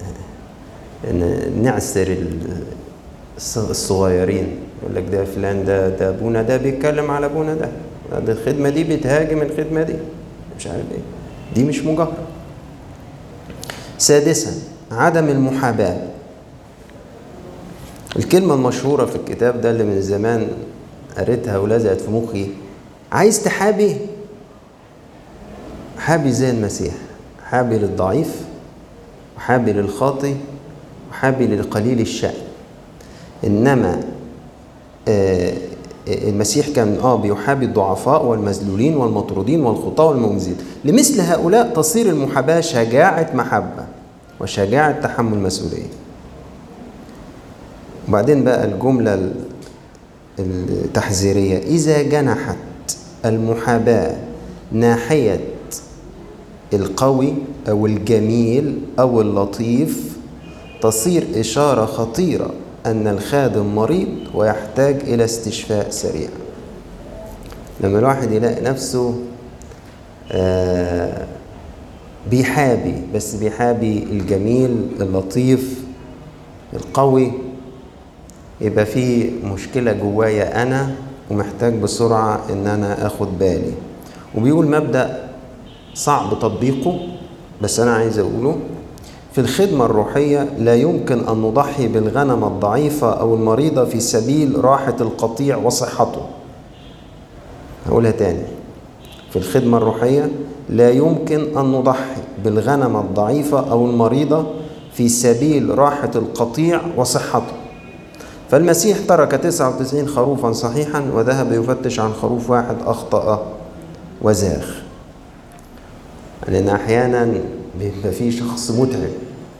نعسر الصغيرين يقول لك ده فلان ده ده ابونا ده بيتكلم على ابونا ده ده الخدمه دي بتهاجم الخدمه دي مش عارف ايه دي مش مجاهره سادسا عدم المحاباه الكلمه المشهوره في الكتاب ده اللي من زمان قريتها ولزقت في مخي عايز تحابي حابي زي المسيح حابي للضعيف وحابي للخاطي وحابي للقليل الشأن إنما آه المسيح كان اه بيحابي الضعفاء والمذلولين والمطرودين والخطاة والممزين لمثل هؤلاء تصير المحاباة شجاعة محبة وشجاعة تحمل مسؤولية وبعدين بقى الجملة التحذيرية إذا جنحت المحاباة ناحية القوي أو الجميل أو اللطيف تصير إشارة خطيرة أن الخادم مريض ويحتاج إلى استشفاء سريع لما الواحد يلاقي نفسه آه بيحابي بس بيحابي الجميل اللطيف القوي يبقى في مشكلة جوايا أنا ومحتاج بسرعة إن أنا أخد بالي وبيقول مبدأ صعب تطبيقه بس أنا عايز أقوله في الخدمة الروحية لا يمكن أن نضحي بالغنم الضعيفة أو المريضة في سبيل راحة القطيع وصحته هقولها تاني في الخدمة الروحية لا يمكن أن نضحي بالغنم الضعيفة أو المريضة في سبيل راحة القطيع وصحته فالمسيح ترك 99 خروفا صحيحا وذهب يفتش عن خروف واحد أخطأ وزاغ لأن أحيانا بيبقى في شخص متعب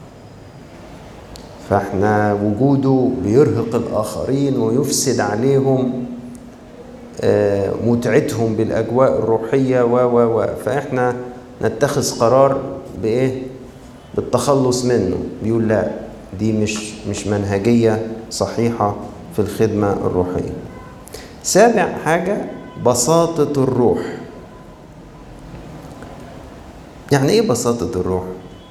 فاحنا وجوده بيرهق الآخرين ويفسد عليهم متعتهم بالأجواء الروحية و و و فاحنا نتخذ قرار بإيه؟ بالتخلص منه بيقول لا دي مش مش منهجية صحيحة في الخدمة الروحية سابع حاجة بساطة الروح يعني ايه بساطة الروح؟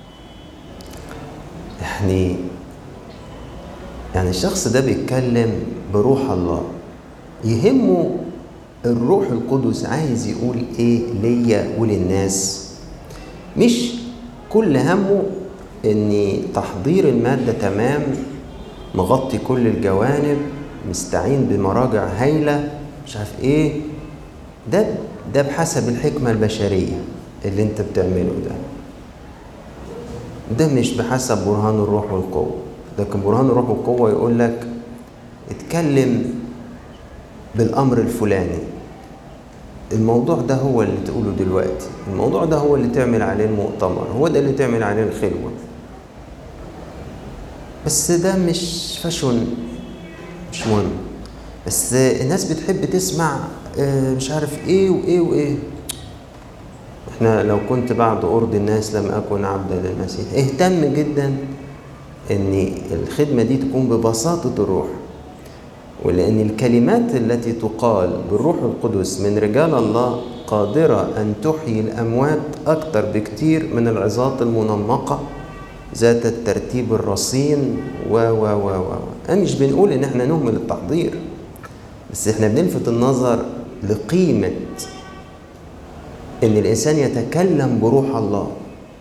يعني يعني الشخص ده بيتكلم بروح الله يهمه الروح القدس عايز يقول ايه ليا وللناس مش كل همه ان تحضير المادة تمام مغطي كل الجوانب مستعين بمراجع هايلة مش عارف ايه ده ده بحسب الحكمة البشرية اللي انت بتعمله ده ده مش بحسب برهان الروح والقوة لكن برهان الروح والقوة يقول لك اتكلم بالأمر الفلاني الموضوع ده هو اللي تقوله دلوقتي الموضوع ده هو اللي تعمل عليه المؤتمر هو ده اللي تعمل عليه الخلوة بس ده مش فاشون مش مهم بس الناس بتحب تسمع آه، مش عارف ايه وايه وايه احنا لو كنت بعد أرض الناس لم أكن عبدا للمسيح اهتم جدا ان الخدمة دي تكون ببساطة الروح ولأن الكلمات التي تقال بالروح القدس من رجال الله قادرة أن تحيي الأموات أكثر بكتير من العظات المنمقة ذات الترتيب الرصين و و و و أنا مش بنقول إن إحنا نهمل التحضير بس إحنا بنلفت النظر لقيمة إن الإنسان يتكلم بروح الله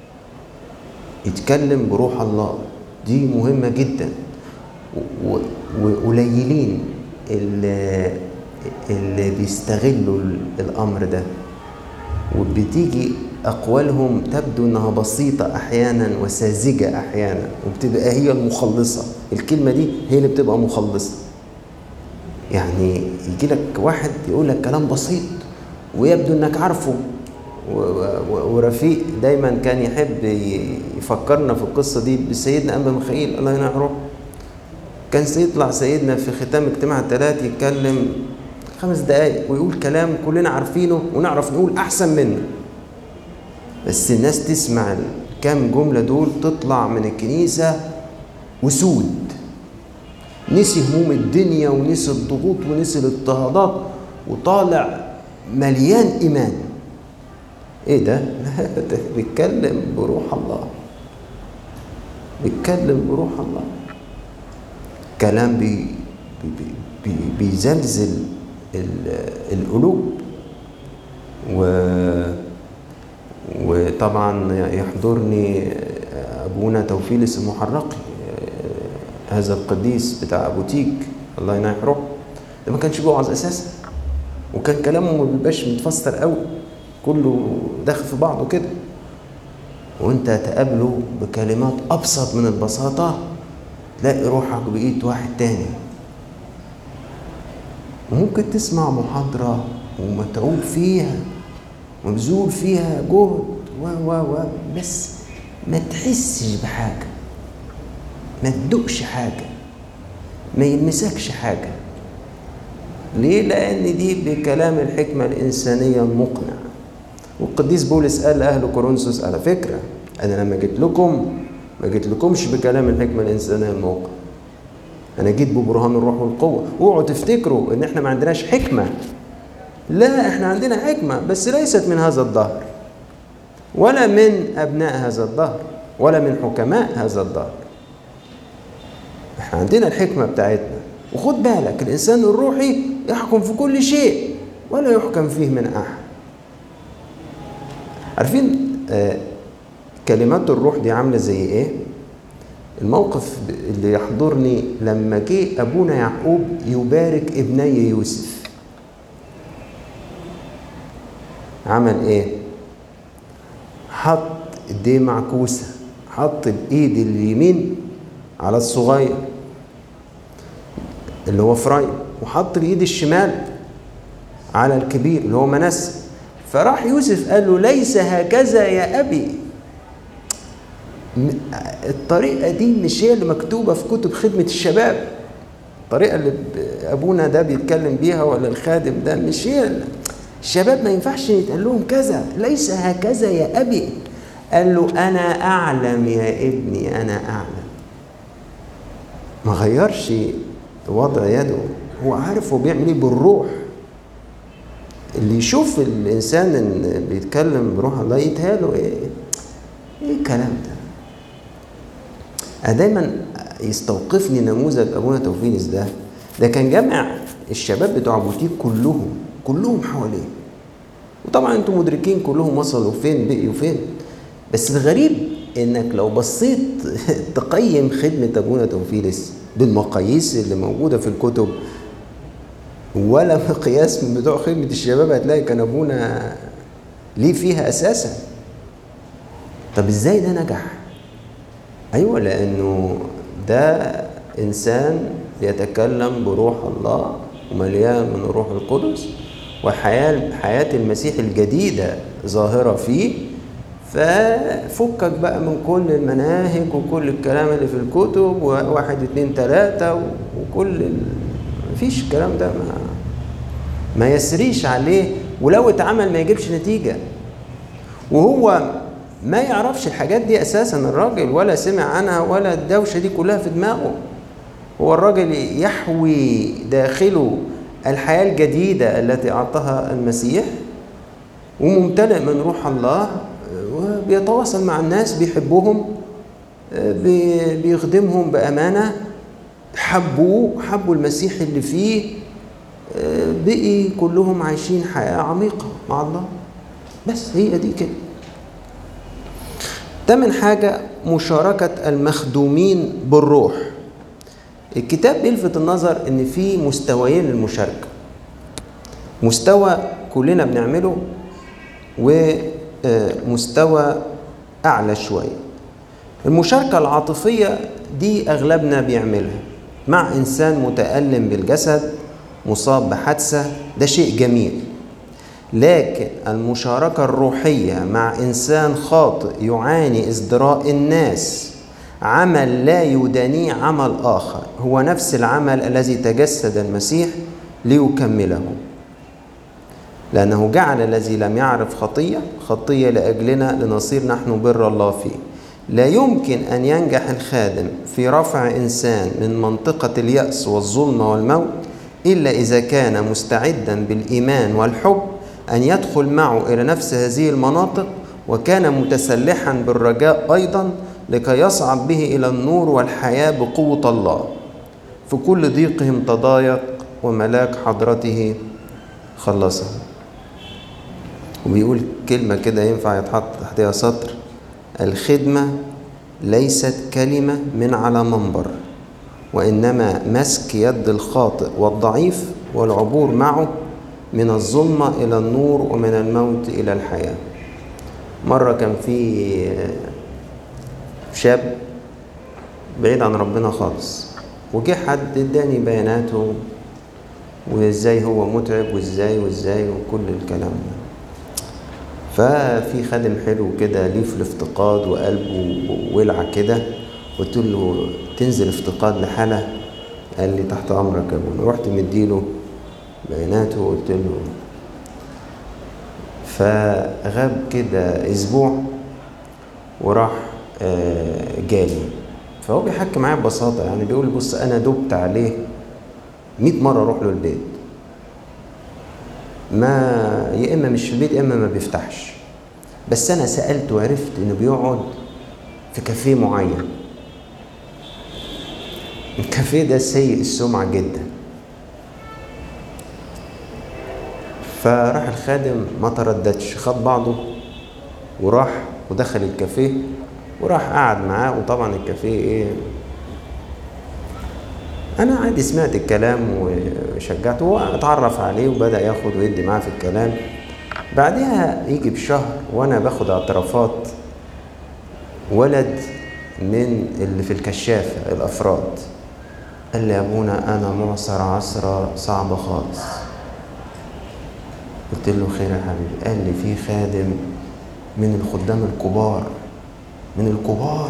يتكلم بروح الله دي مهمة جدا و- وقليلين اللي, اللي بيستغلوا ال- الأمر ده وبتيجي أقوالهم تبدو إنها بسيطة أحيانا وساذجة أحيانا وبتبقى هي المخلصة الكلمة دي هي اللي بتبقى مخلصة يعني يجي لك واحد يقول لك كلام بسيط ويبدو انك عارفه و- و- ورفيق دايما كان يحب ي- يفكرنا في القصه دي بسيدنا انبا ميخائيل الله ينعره كان سيطلع سيدنا في ختام اجتماع الثلاث يتكلم خمس دقايق ويقول كلام كلنا عارفينه ونعرف نقول احسن منه بس الناس تسمع الكام جمله دول تطلع من الكنيسه وسود نسي هموم الدنيا ونسي الضغوط ونسي الاضطهادات وطالع مليان ايمان ايه ده لا ده بيتكلم بروح الله بيتكلم بروح الله كلام بي بي بي بيزلزل ال- القلوب و وطبعا يحضرني ابونا توفيلس المحرقي هذا القديس بتاع ابو تيك الله يناح روحه ده ما كانش بيوعظ اساسا وكان كلامه ما بيبقاش متفسر قوي كله داخل في بعضه كده وانت تقابله بكلمات ابسط من البساطه تلاقي روحك بايد واحد تاني وممكن تسمع محاضره ومتعوب فيها مبذول فيها جهد و و و بس ما تحسش بحاجه ما تدقش حاجه ما يلمسكش حاجه ليه؟ لأن دي بكلام الحكمة الإنسانية المقنع والقديس بولس قال لأهل كورنثوس على فكرة أنا لما جيت لكم ما جيت لكمش بكلام الحكمة الإنسانية المقنع أنا جيت ببرهان الروح والقوة اوعوا تفتكروا إن إحنا ما عندناش حكمة لا إحنا عندنا حكمة بس ليست من هذا الدهر ولا من أبناء هذا الدهر ولا من حكماء هذا الدهر احنا عندنا الحكمة بتاعتنا وخد بالك الإنسان الروحي يحكم في كل شيء ولا يحكم فيه من أحد عارفين آه كلمات الروح دي عاملة زي إيه؟ الموقف اللي يحضرني لما جه أبونا يعقوب يبارك ابني يوسف عمل إيه؟ حط ايديه معكوسة حط الإيد اليمين على الصغير اللي هو فرايم وحط الايد الشمال على الكبير اللي هو منسى فراح يوسف قال له ليس هكذا يا ابي م- الطريقة دي مش هي اللي مكتوبة في كتب خدمة الشباب الطريقة اللي ب- أبونا ده بيتكلم بيها ولا الخادم ده مش هي ال- الشباب ما ينفعش يتقال لهم كذا ليس هكذا يا أبي قال له أنا أعلم يا ابني أنا أعلم ما غيرش وضع يده هو عارف هو بيعمل ايه بالروح اللي يشوف الانسان اللي بيتكلم بروح الله يتهاله ايه ايه الكلام ده أنا دايما يستوقفني نموذج ابونا توفيلس ده ده كان جامع الشباب بتوع بوتيك كلهم كلهم حواليه وطبعا انتم مدركين كلهم وصلوا فين بقيوا فين بس الغريب انك لو بصيت تقيم خدمة ابونا توفيلس بالمقاييس اللي موجودة في الكتب ولا مقياس من بتوع خدمة الشباب هتلاقي كان ابونا ليه فيها اساسا طب ازاي ده نجح ايوه لانه ده انسان يتكلم بروح الله ومليان من الروح القدس وحياة حياة المسيح الجديدة ظاهرة فيه ففكك بقى من كل المناهج وكل الكلام اللي في الكتب وواحد اتنين تلاتة وكل مفيش الكلام ده ما ما يسريش عليه ولو اتعمل ما يجيبش نتيجه وهو ما يعرفش الحاجات دي اساسا الراجل ولا سمع عنها ولا الدوشه دي كلها في دماغه هو الراجل يحوي داخله الحياه الجديده التي اعطاها المسيح وممتلئ من روح الله وبيتواصل مع الناس بيحبهم بيخدمهم بامانه حبوه حبوا المسيح اللي فيه بقي كلهم عايشين حياه عميقه مع الله بس هي دي كده تمن حاجة مشاركة المخدومين بالروح الكتاب بيلفت النظر ان في مستويين للمشاركة مستوى كلنا بنعمله ومستوى اعلى شوية المشاركة العاطفية دي اغلبنا بيعملها مع انسان متألم بالجسد مصاب بحادثة ده شيء جميل لكن المشاركة الروحية مع إنسان خاطئ يعاني ازدراء الناس عمل لا يدانيه عمل آخر هو نفس العمل الذي تجسد المسيح ليكمله لأنه جعل الذي لم يعرف خطية خطية لأجلنا لنصير نحن بر الله فيه لا يمكن أن ينجح الخادم في رفع إنسان من منطقة اليأس والظلم والموت إلا إذا كان مستعدا بالإيمان والحب أن يدخل معه إلى نفس هذه المناطق وكان متسلحا بالرجاء أيضا لكي يصعد به إلى النور والحياة بقوة الله في كل ضيقهم تضايق وملاك حضرته خلصه وبيقول كلمة كده ينفع يتحط تحتها سطر الخدمة ليست كلمة من على منبر وإنما مسك يد الخاطئ والضعيف والعبور معه من الظلمة إلى النور ومن الموت إلى الحياة مرة كان في شاب بعيد عن ربنا خالص وجه حد اداني بياناته وازاي هو متعب وازاي وازاي وكل الكلام ده ففي خادم حلو كده ليه في الافتقاد وقلبه ولع كده قلت له تنزل افتقاد لحالة قال لي تحت امرك يا ابونا رحت مديله بياناته وقلت له فغاب كده اسبوع وراح جالي فهو بيحكي معايا ببساطه يعني بيقول بص انا دبت عليه 100 مره اروح له البيت ما يا اما مش في البيت يا اما ما بيفتحش بس انا سالته وعرفت انه بيقعد في كافيه معين الكافيه ده سيء السمعه جدا فراح الخادم ما ترددش خد بعضه وراح ودخل الكافيه وراح قعد معاه وطبعا الكافيه ايه انا عادي سمعت الكلام وشجعته واتعرف عليه وبدا ياخد ويدي معاه في الكلام بعدها يجي بشهر وانا باخد اعترافات ولد من اللي في الكشافه الافراد قال لي يا ابونا انا معصر عصره صعبه خالص قلت له خير يا حبيبي قال لي في خادم من الخدام الكبار من الكبار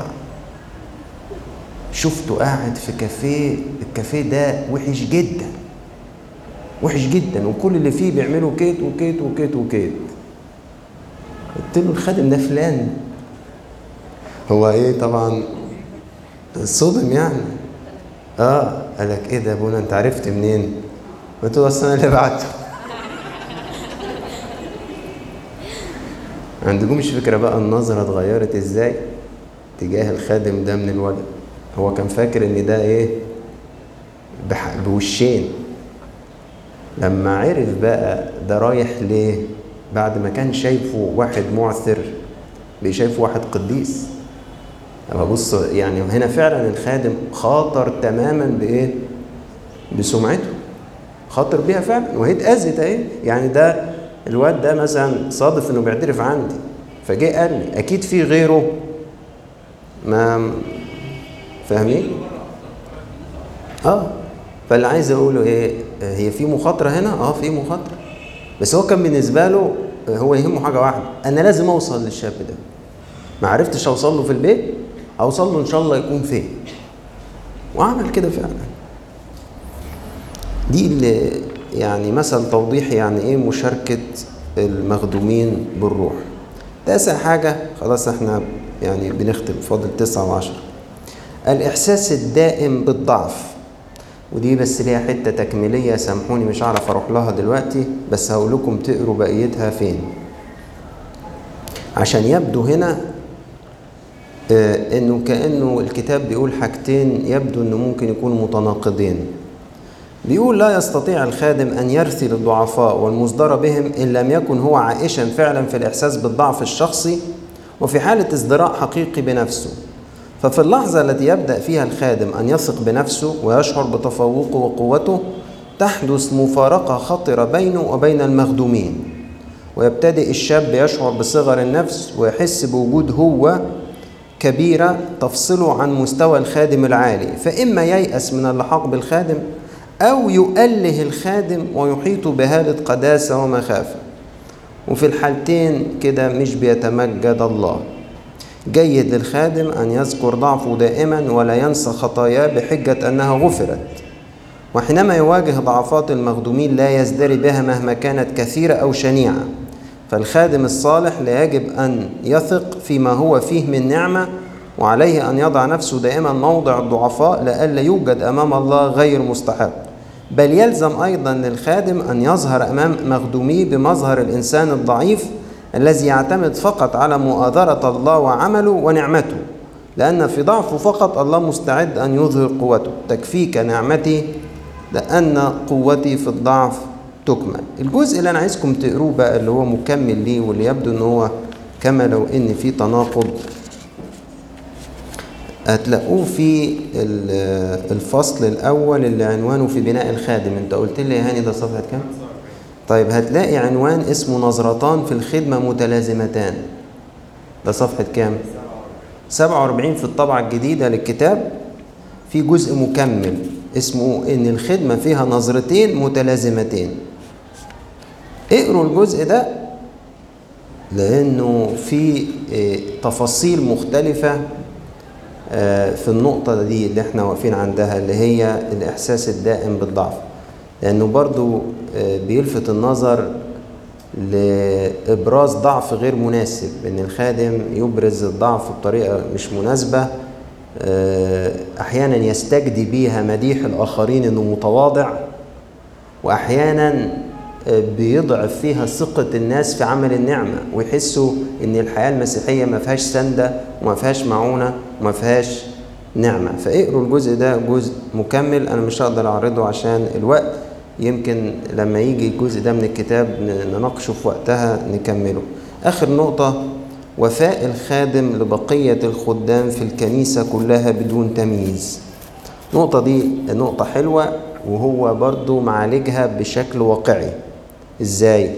شفته قاعد في كافيه الكافيه ده وحش جدا وحش جدا وكل اللي فيه بيعملوا كيت وكيت وكيت وكيت قلت له الخادم ده فلان هو ايه طبعا صدم يعني اه قال لك ايه ده يا ابونا انت عرفت منين قلت له اصل انا اللي بعته ما عندكمش فكره بقى النظره اتغيرت ازاي تجاه الخادم ده من الولد هو كان فاكر ان ده ايه بح... بوشين لما عرف بقى ده رايح ليه بعد ما كان شايفه واحد معثر بيشايفه واحد قديس اما بص يعني هنا فعلا الخادم خاطر تماما بايه بسمعته خاطر بيها فعلا وهي اتأذت اهي يعني ده الواد ده مثلا صادف انه بيعترف عندي فجه قال لي اكيد في غيره ما فاهمين اه فاللي عايز اقوله ايه هي في مخاطره هنا اه في مخاطره بس هو كان بالنسبه له هو يهمه حاجه واحده انا لازم اوصل للشاب ده ما عرفتش اوصل له في البيت اوصل له ان شاء الله يكون فين وعمل كده فعلا دي اللي يعني مثل توضيح يعني ايه مشاركة المخدومين بالروح تاسع حاجة خلاص احنا يعني بنختم فاضل تسعة وعشرة الإحساس الدائم بالضعف ودي بس ليها حتة تكميلية سامحوني مش هعرف أروح لها دلوقتي بس هقول لكم تقروا بقيتها فين عشان يبدو هنا آه انه كانه الكتاب بيقول حاجتين يبدو انه ممكن يكونوا متناقضين بيقول لا يستطيع الخادم ان يرثي للضعفاء والمصدر بهم ان لم يكن هو عائشا فعلا في الاحساس بالضعف الشخصي وفي حاله ازدراء حقيقي بنفسه ففي اللحظه التي يبدا فيها الخادم ان يثق بنفسه ويشعر بتفوقه وقوته تحدث مفارقه خطره بينه وبين المخدومين ويبتدئ الشاب يشعر بصغر النفس ويحس بوجود هو كبيرة تفصله عن مستوى الخادم العالي فإما ييأس من اللحاق بالخادم أو يؤله الخادم ويحيط بهالة قداسة ومخافة وفي الحالتين كده مش بيتمجد الله جيد للخادم أن يذكر ضعفه دائما ولا ينسى خطاياه بحجة أنها غفرت وحينما يواجه ضعفات المخدومين لا يزدري بها مهما كانت كثيرة أو شنيعة فالخادم الصالح لا يجب أن يثق فيما هو فيه من نعمة وعليه أن يضع نفسه دائما موضع الضعفاء لئلا يوجد أمام الله غير مستحق بل يلزم أيضا للخادم أن يظهر أمام مخدوميه بمظهر الإنسان الضعيف الذي يعتمد فقط على مؤازرة الله وعمله ونعمته لأن في ضعفه فقط الله مستعد أن يظهر قوته تكفيك نعمتي لأن قوتي في الضعف تكمل الجزء اللي أنا عايزكم تقروه بقى اللي هو مكمل ليه واللي يبدو أن هو كما لو إن في تناقض هتلاقوه في الفصل الأول اللي عنوانه في بناء الخادم أنت قلت لي يا هاني ده صفحة كام؟ طيب هتلاقي عنوان اسمه نظرتان في الخدمة متلازمتان ده صفحة كام؟ 47 في الطبعة الجديدة للكتاب في جزء مكمل اسمه إن الخدمة فيها نظرتين متلازمتين اقروا الجزء ده لأنه في تفاصيل مختلفة في النقطة دي اللي احنا واقفين عندها اللي هي الإحساس الدائم بالضعف لأنه برضو بيلفت النظر لإبراز ضعف غير مناسب إن الخادم يبرز الضعف بطريقة مش مناسبة أحيانا يستجدي بيها مديح الآخرين إنه متواضع وأحيانا بيضعف فيها ثقة الناس في عمل النعمة ويحسوا إن الحياة المسيحية ما فيهاش سندة وما فيهاش معونة وما فيهاش نعمة فاقروا الجزء ده جزء مكمل أنا مش هقدر أعرضه عشان الوقت يمكن لما يجي الجزء ده من الكتاب نناقشه في وقتها نكمله آخر نقطة وفاء الخادم لبقية الخدام في الكنيسة كلها بدون تمييز النقطة دي نقطة حلوة وهو برضو معالجها بشكل واقعي ازاي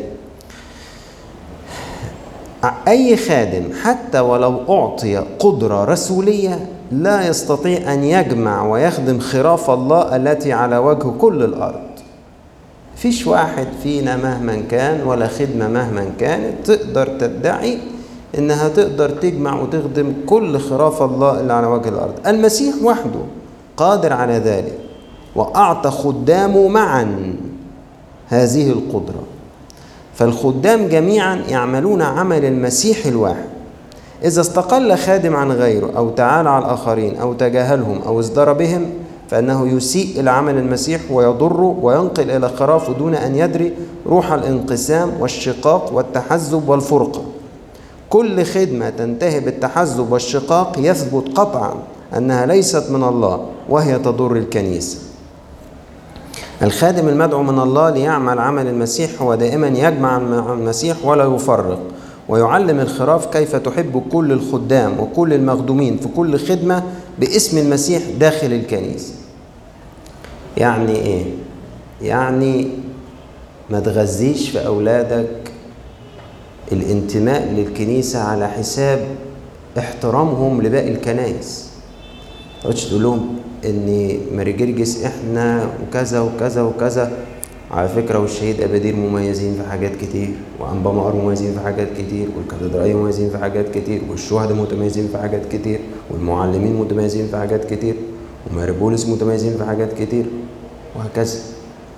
اي خادم حتى ولو اعطي قدرة رسولية لا يستطيع ان يجمع ويخدم خراف الله التي على وجه كل الارض فيش واحد فينا مهما كان ولا خدمة مهما كانت تقدر تدعي انها تقدر تجمع وتخدم كل خراف الله اللي على وجه الارض المسيح وحده قادر على ذلك واعطى خدامه معا هذه القدره فالخدام جميعا يعملون عمل المسيح الواحد اذا استقل خادم عن غيره او تعالى على الاخرين او تجاهلهم او ازدرى بهم فانه يسيء الى عمل المسيح ويضره وينقل الى خرافه دون ان يدري روح الانقسام والشقاق والتحزب والفرقه كل خدمة تنتهي بالتحزب والشقاق يثبت قطعا أنها ليست من الله وهي تضر الكنيسة الخادم المدعو من الله ليعمل عمل المسيح هو دائما يجمع مع المسيح ولا يفرق ويعلم الخراف كيف تحب كل الخدام وكل المخدومين في كل خدمة باسم المسيح داخل الكنيسة يعني ايه يعني ما تغذيش في أولادك الانتماء للكنيسة على حساب احترامهم لباقي الكنائس تقعدش تقول لهم ان ماري جرجس احنا وكذا وكذا وكذا على فكرة والشهيد أبادير مميزين في حاجات كتير وأنبا مقر مميزين في حاجات كتير والكاتدرائية مميزين في حاجات كتير والشهداء متميزين في حاجات كتير والمعلمين متميزين في حاجات كتير وماري بولس متميزين في حاجات كتير وهكذا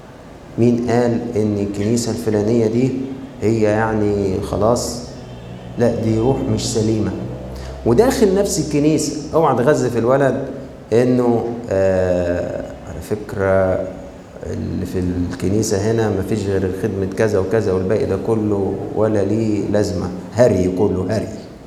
مين قال ان الكنيسة الفلانية دي هي يعني خلاص لا دي روح مش سليمة وداخل نفس الكنيسة اوعى تغذي في الولد انه آه على فكرة اللي في الكنيسة هنا مفيش غير خدمة كذا وكذا والباقي ده كله ولا ليه لازمة هري كله هري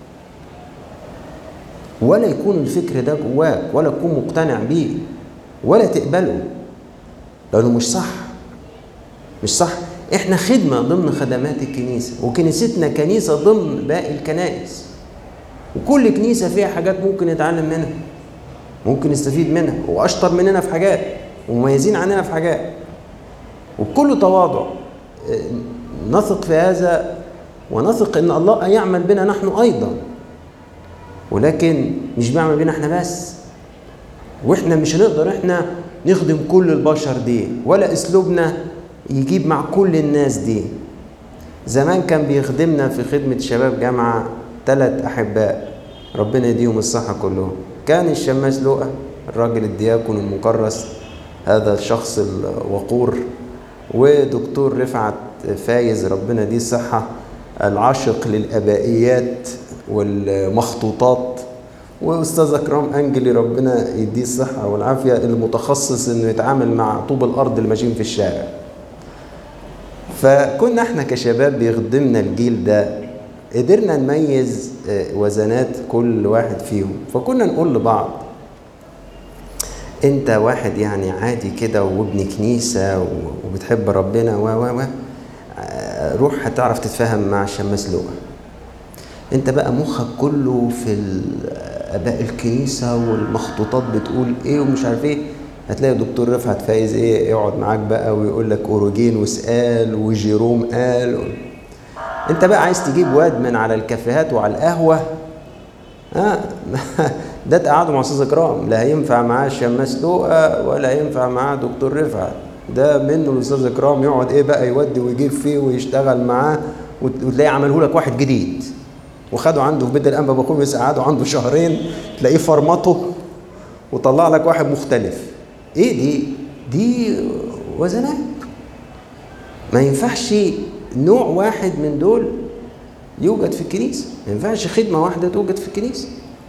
ولا يكون الفكر ده جواك ولا تكون مقتنع بيه ولا تقبله لأنه مش صح مش صح احنا خدمة ضمن خدمات الكنيسة وكنيستنا كنيسة ضمن باقي الكنائس وكل كنيسة فيها حاجات ممكن نتعلم منها ممكن نستفيد منها وأشطر مننا في حاجات ومميزين عننا في حاجات وبكل تواضع نثق في هذا ونثق ان الله يعمل بنا نحن ايضا ولكن مش بيعمل بينا احنا بس واحنا مش هنقدر احنا نخدم كل البشر دي ولا اسلوبنا يجيب مع كل الناس دي زمان كان بيخدمنا في خدمة شباب جامعة ثلاث أحباء ربنا يديهم الصحة كلهم كان الشماس لؤى الراجل الدياكون المكرس هذا الشخص الوقور ودكتور رفعت فايز ربنا يديه الصحة العاشق للأبائيات والمخطوطات واستاذ اكرام انجلي ربنا يديه الصحه والعافيه المتخصص انه يتعامل مع طوب الارض اللي ماشيين في الشارع فكنا احنا كشباب بيخدمنا الجيل ده قدرنا نميز وزنات كل واحد فيهم فكنا نقول لبعض انت واحد يعني عادي كده وابن كنيسه وبتحب ربنا و و و روح هتعرف تتفاهم مع الشماس لؤى انت بقى مخك كله في اباء الكنيسه والمخطوطات بتقول ايه ومش عارف ايه هتلاقي دكتور رفعت فايز ايه يقعد معاك بقى ويقول لك اوروجينوس قال وجيروم قال و... انت بقى عايز تجيب واد من على الكافيهات وعلى القهوه ها ده تقعده مع استاذ اكرام لا هينفع معاه الشماس لؤى ولا هينفع معاه دكتور رفعت ده منه الاستاذ اكرام يقعد ايه بقى يودي ويجيب فيه ويشتغل معاه وتلاقيه عمله لك واحد جديد وخده عنده في بيت الانبا بخومس قعده عنده شهرين تلاقيه فرمطه وطلع لك واحد مختلف ايه دي دي وزنات ما ينفعش نوع واحد من دول يوجد في الكنيسه ما ينفعش خدمه واحده توجد في الكنيسه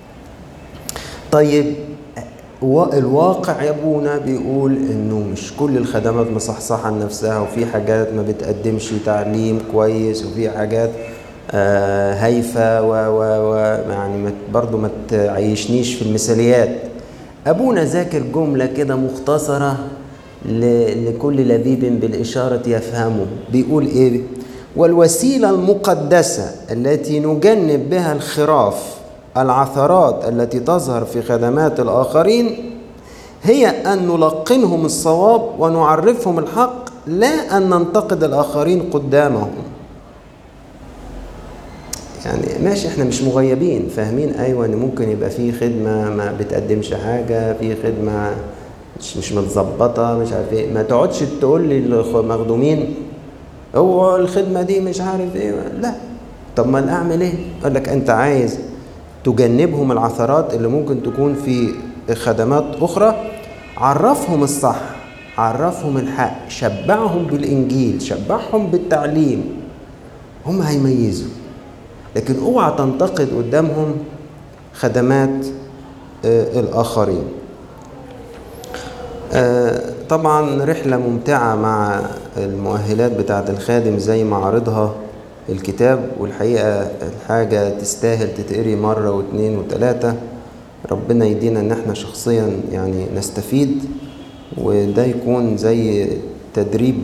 طيب الواقع يا ابونا بيقول انه مش كل الخدمات مصحصحه لنفسها وفي حاجات ما بتقدمش تعليم كويس وفي حاجات آه هايفه و و و يعني برضه ما تعيشنيش في المثاليات ابونا ذاكر جمله كده مختصره لكل لبيب بالاشاره يفهمه بيقول ايه والوسيله المقدسه التي نجنب بها الخراف العثرات التي تظهر في خدمات الآخرين هي أن نلقنهم الصواب ونعرفهم الحق لا أن ننتقد الآخرين قدامهم يعني ماشي احنا مش مغيبين فاهمين ايوه ان ممكن يبقى في خدمه ما بتقدمش حاجه في خدمه مش مش متظبطه مش عارف ايه ما تقعدش تقول لي المخدومين هو الخدمه دي مش عارف ايه لا طب ما اعمل ايه؟ قال لك انت عايز تجنبهم العثرات اللي ممكن تكون في خدمات أخرى عرفهم الصح عرفهم الحق شبعهم بالإنجيل شبعهم بالتعليم هم هيميزوا لكن اوعى تنتقد قدامهم خدمات آه الآخرين آه طبعا رحلة ممتعة مع المؤهلات بتاعة الخادم زي ما عرضها الكتاب والحقيقة الحاجة تستاهل تتقري مرة واثنين وثلاثة ربنا يدينا ان احنا شخصيا يعني نستفيد وده يكون زي تدريب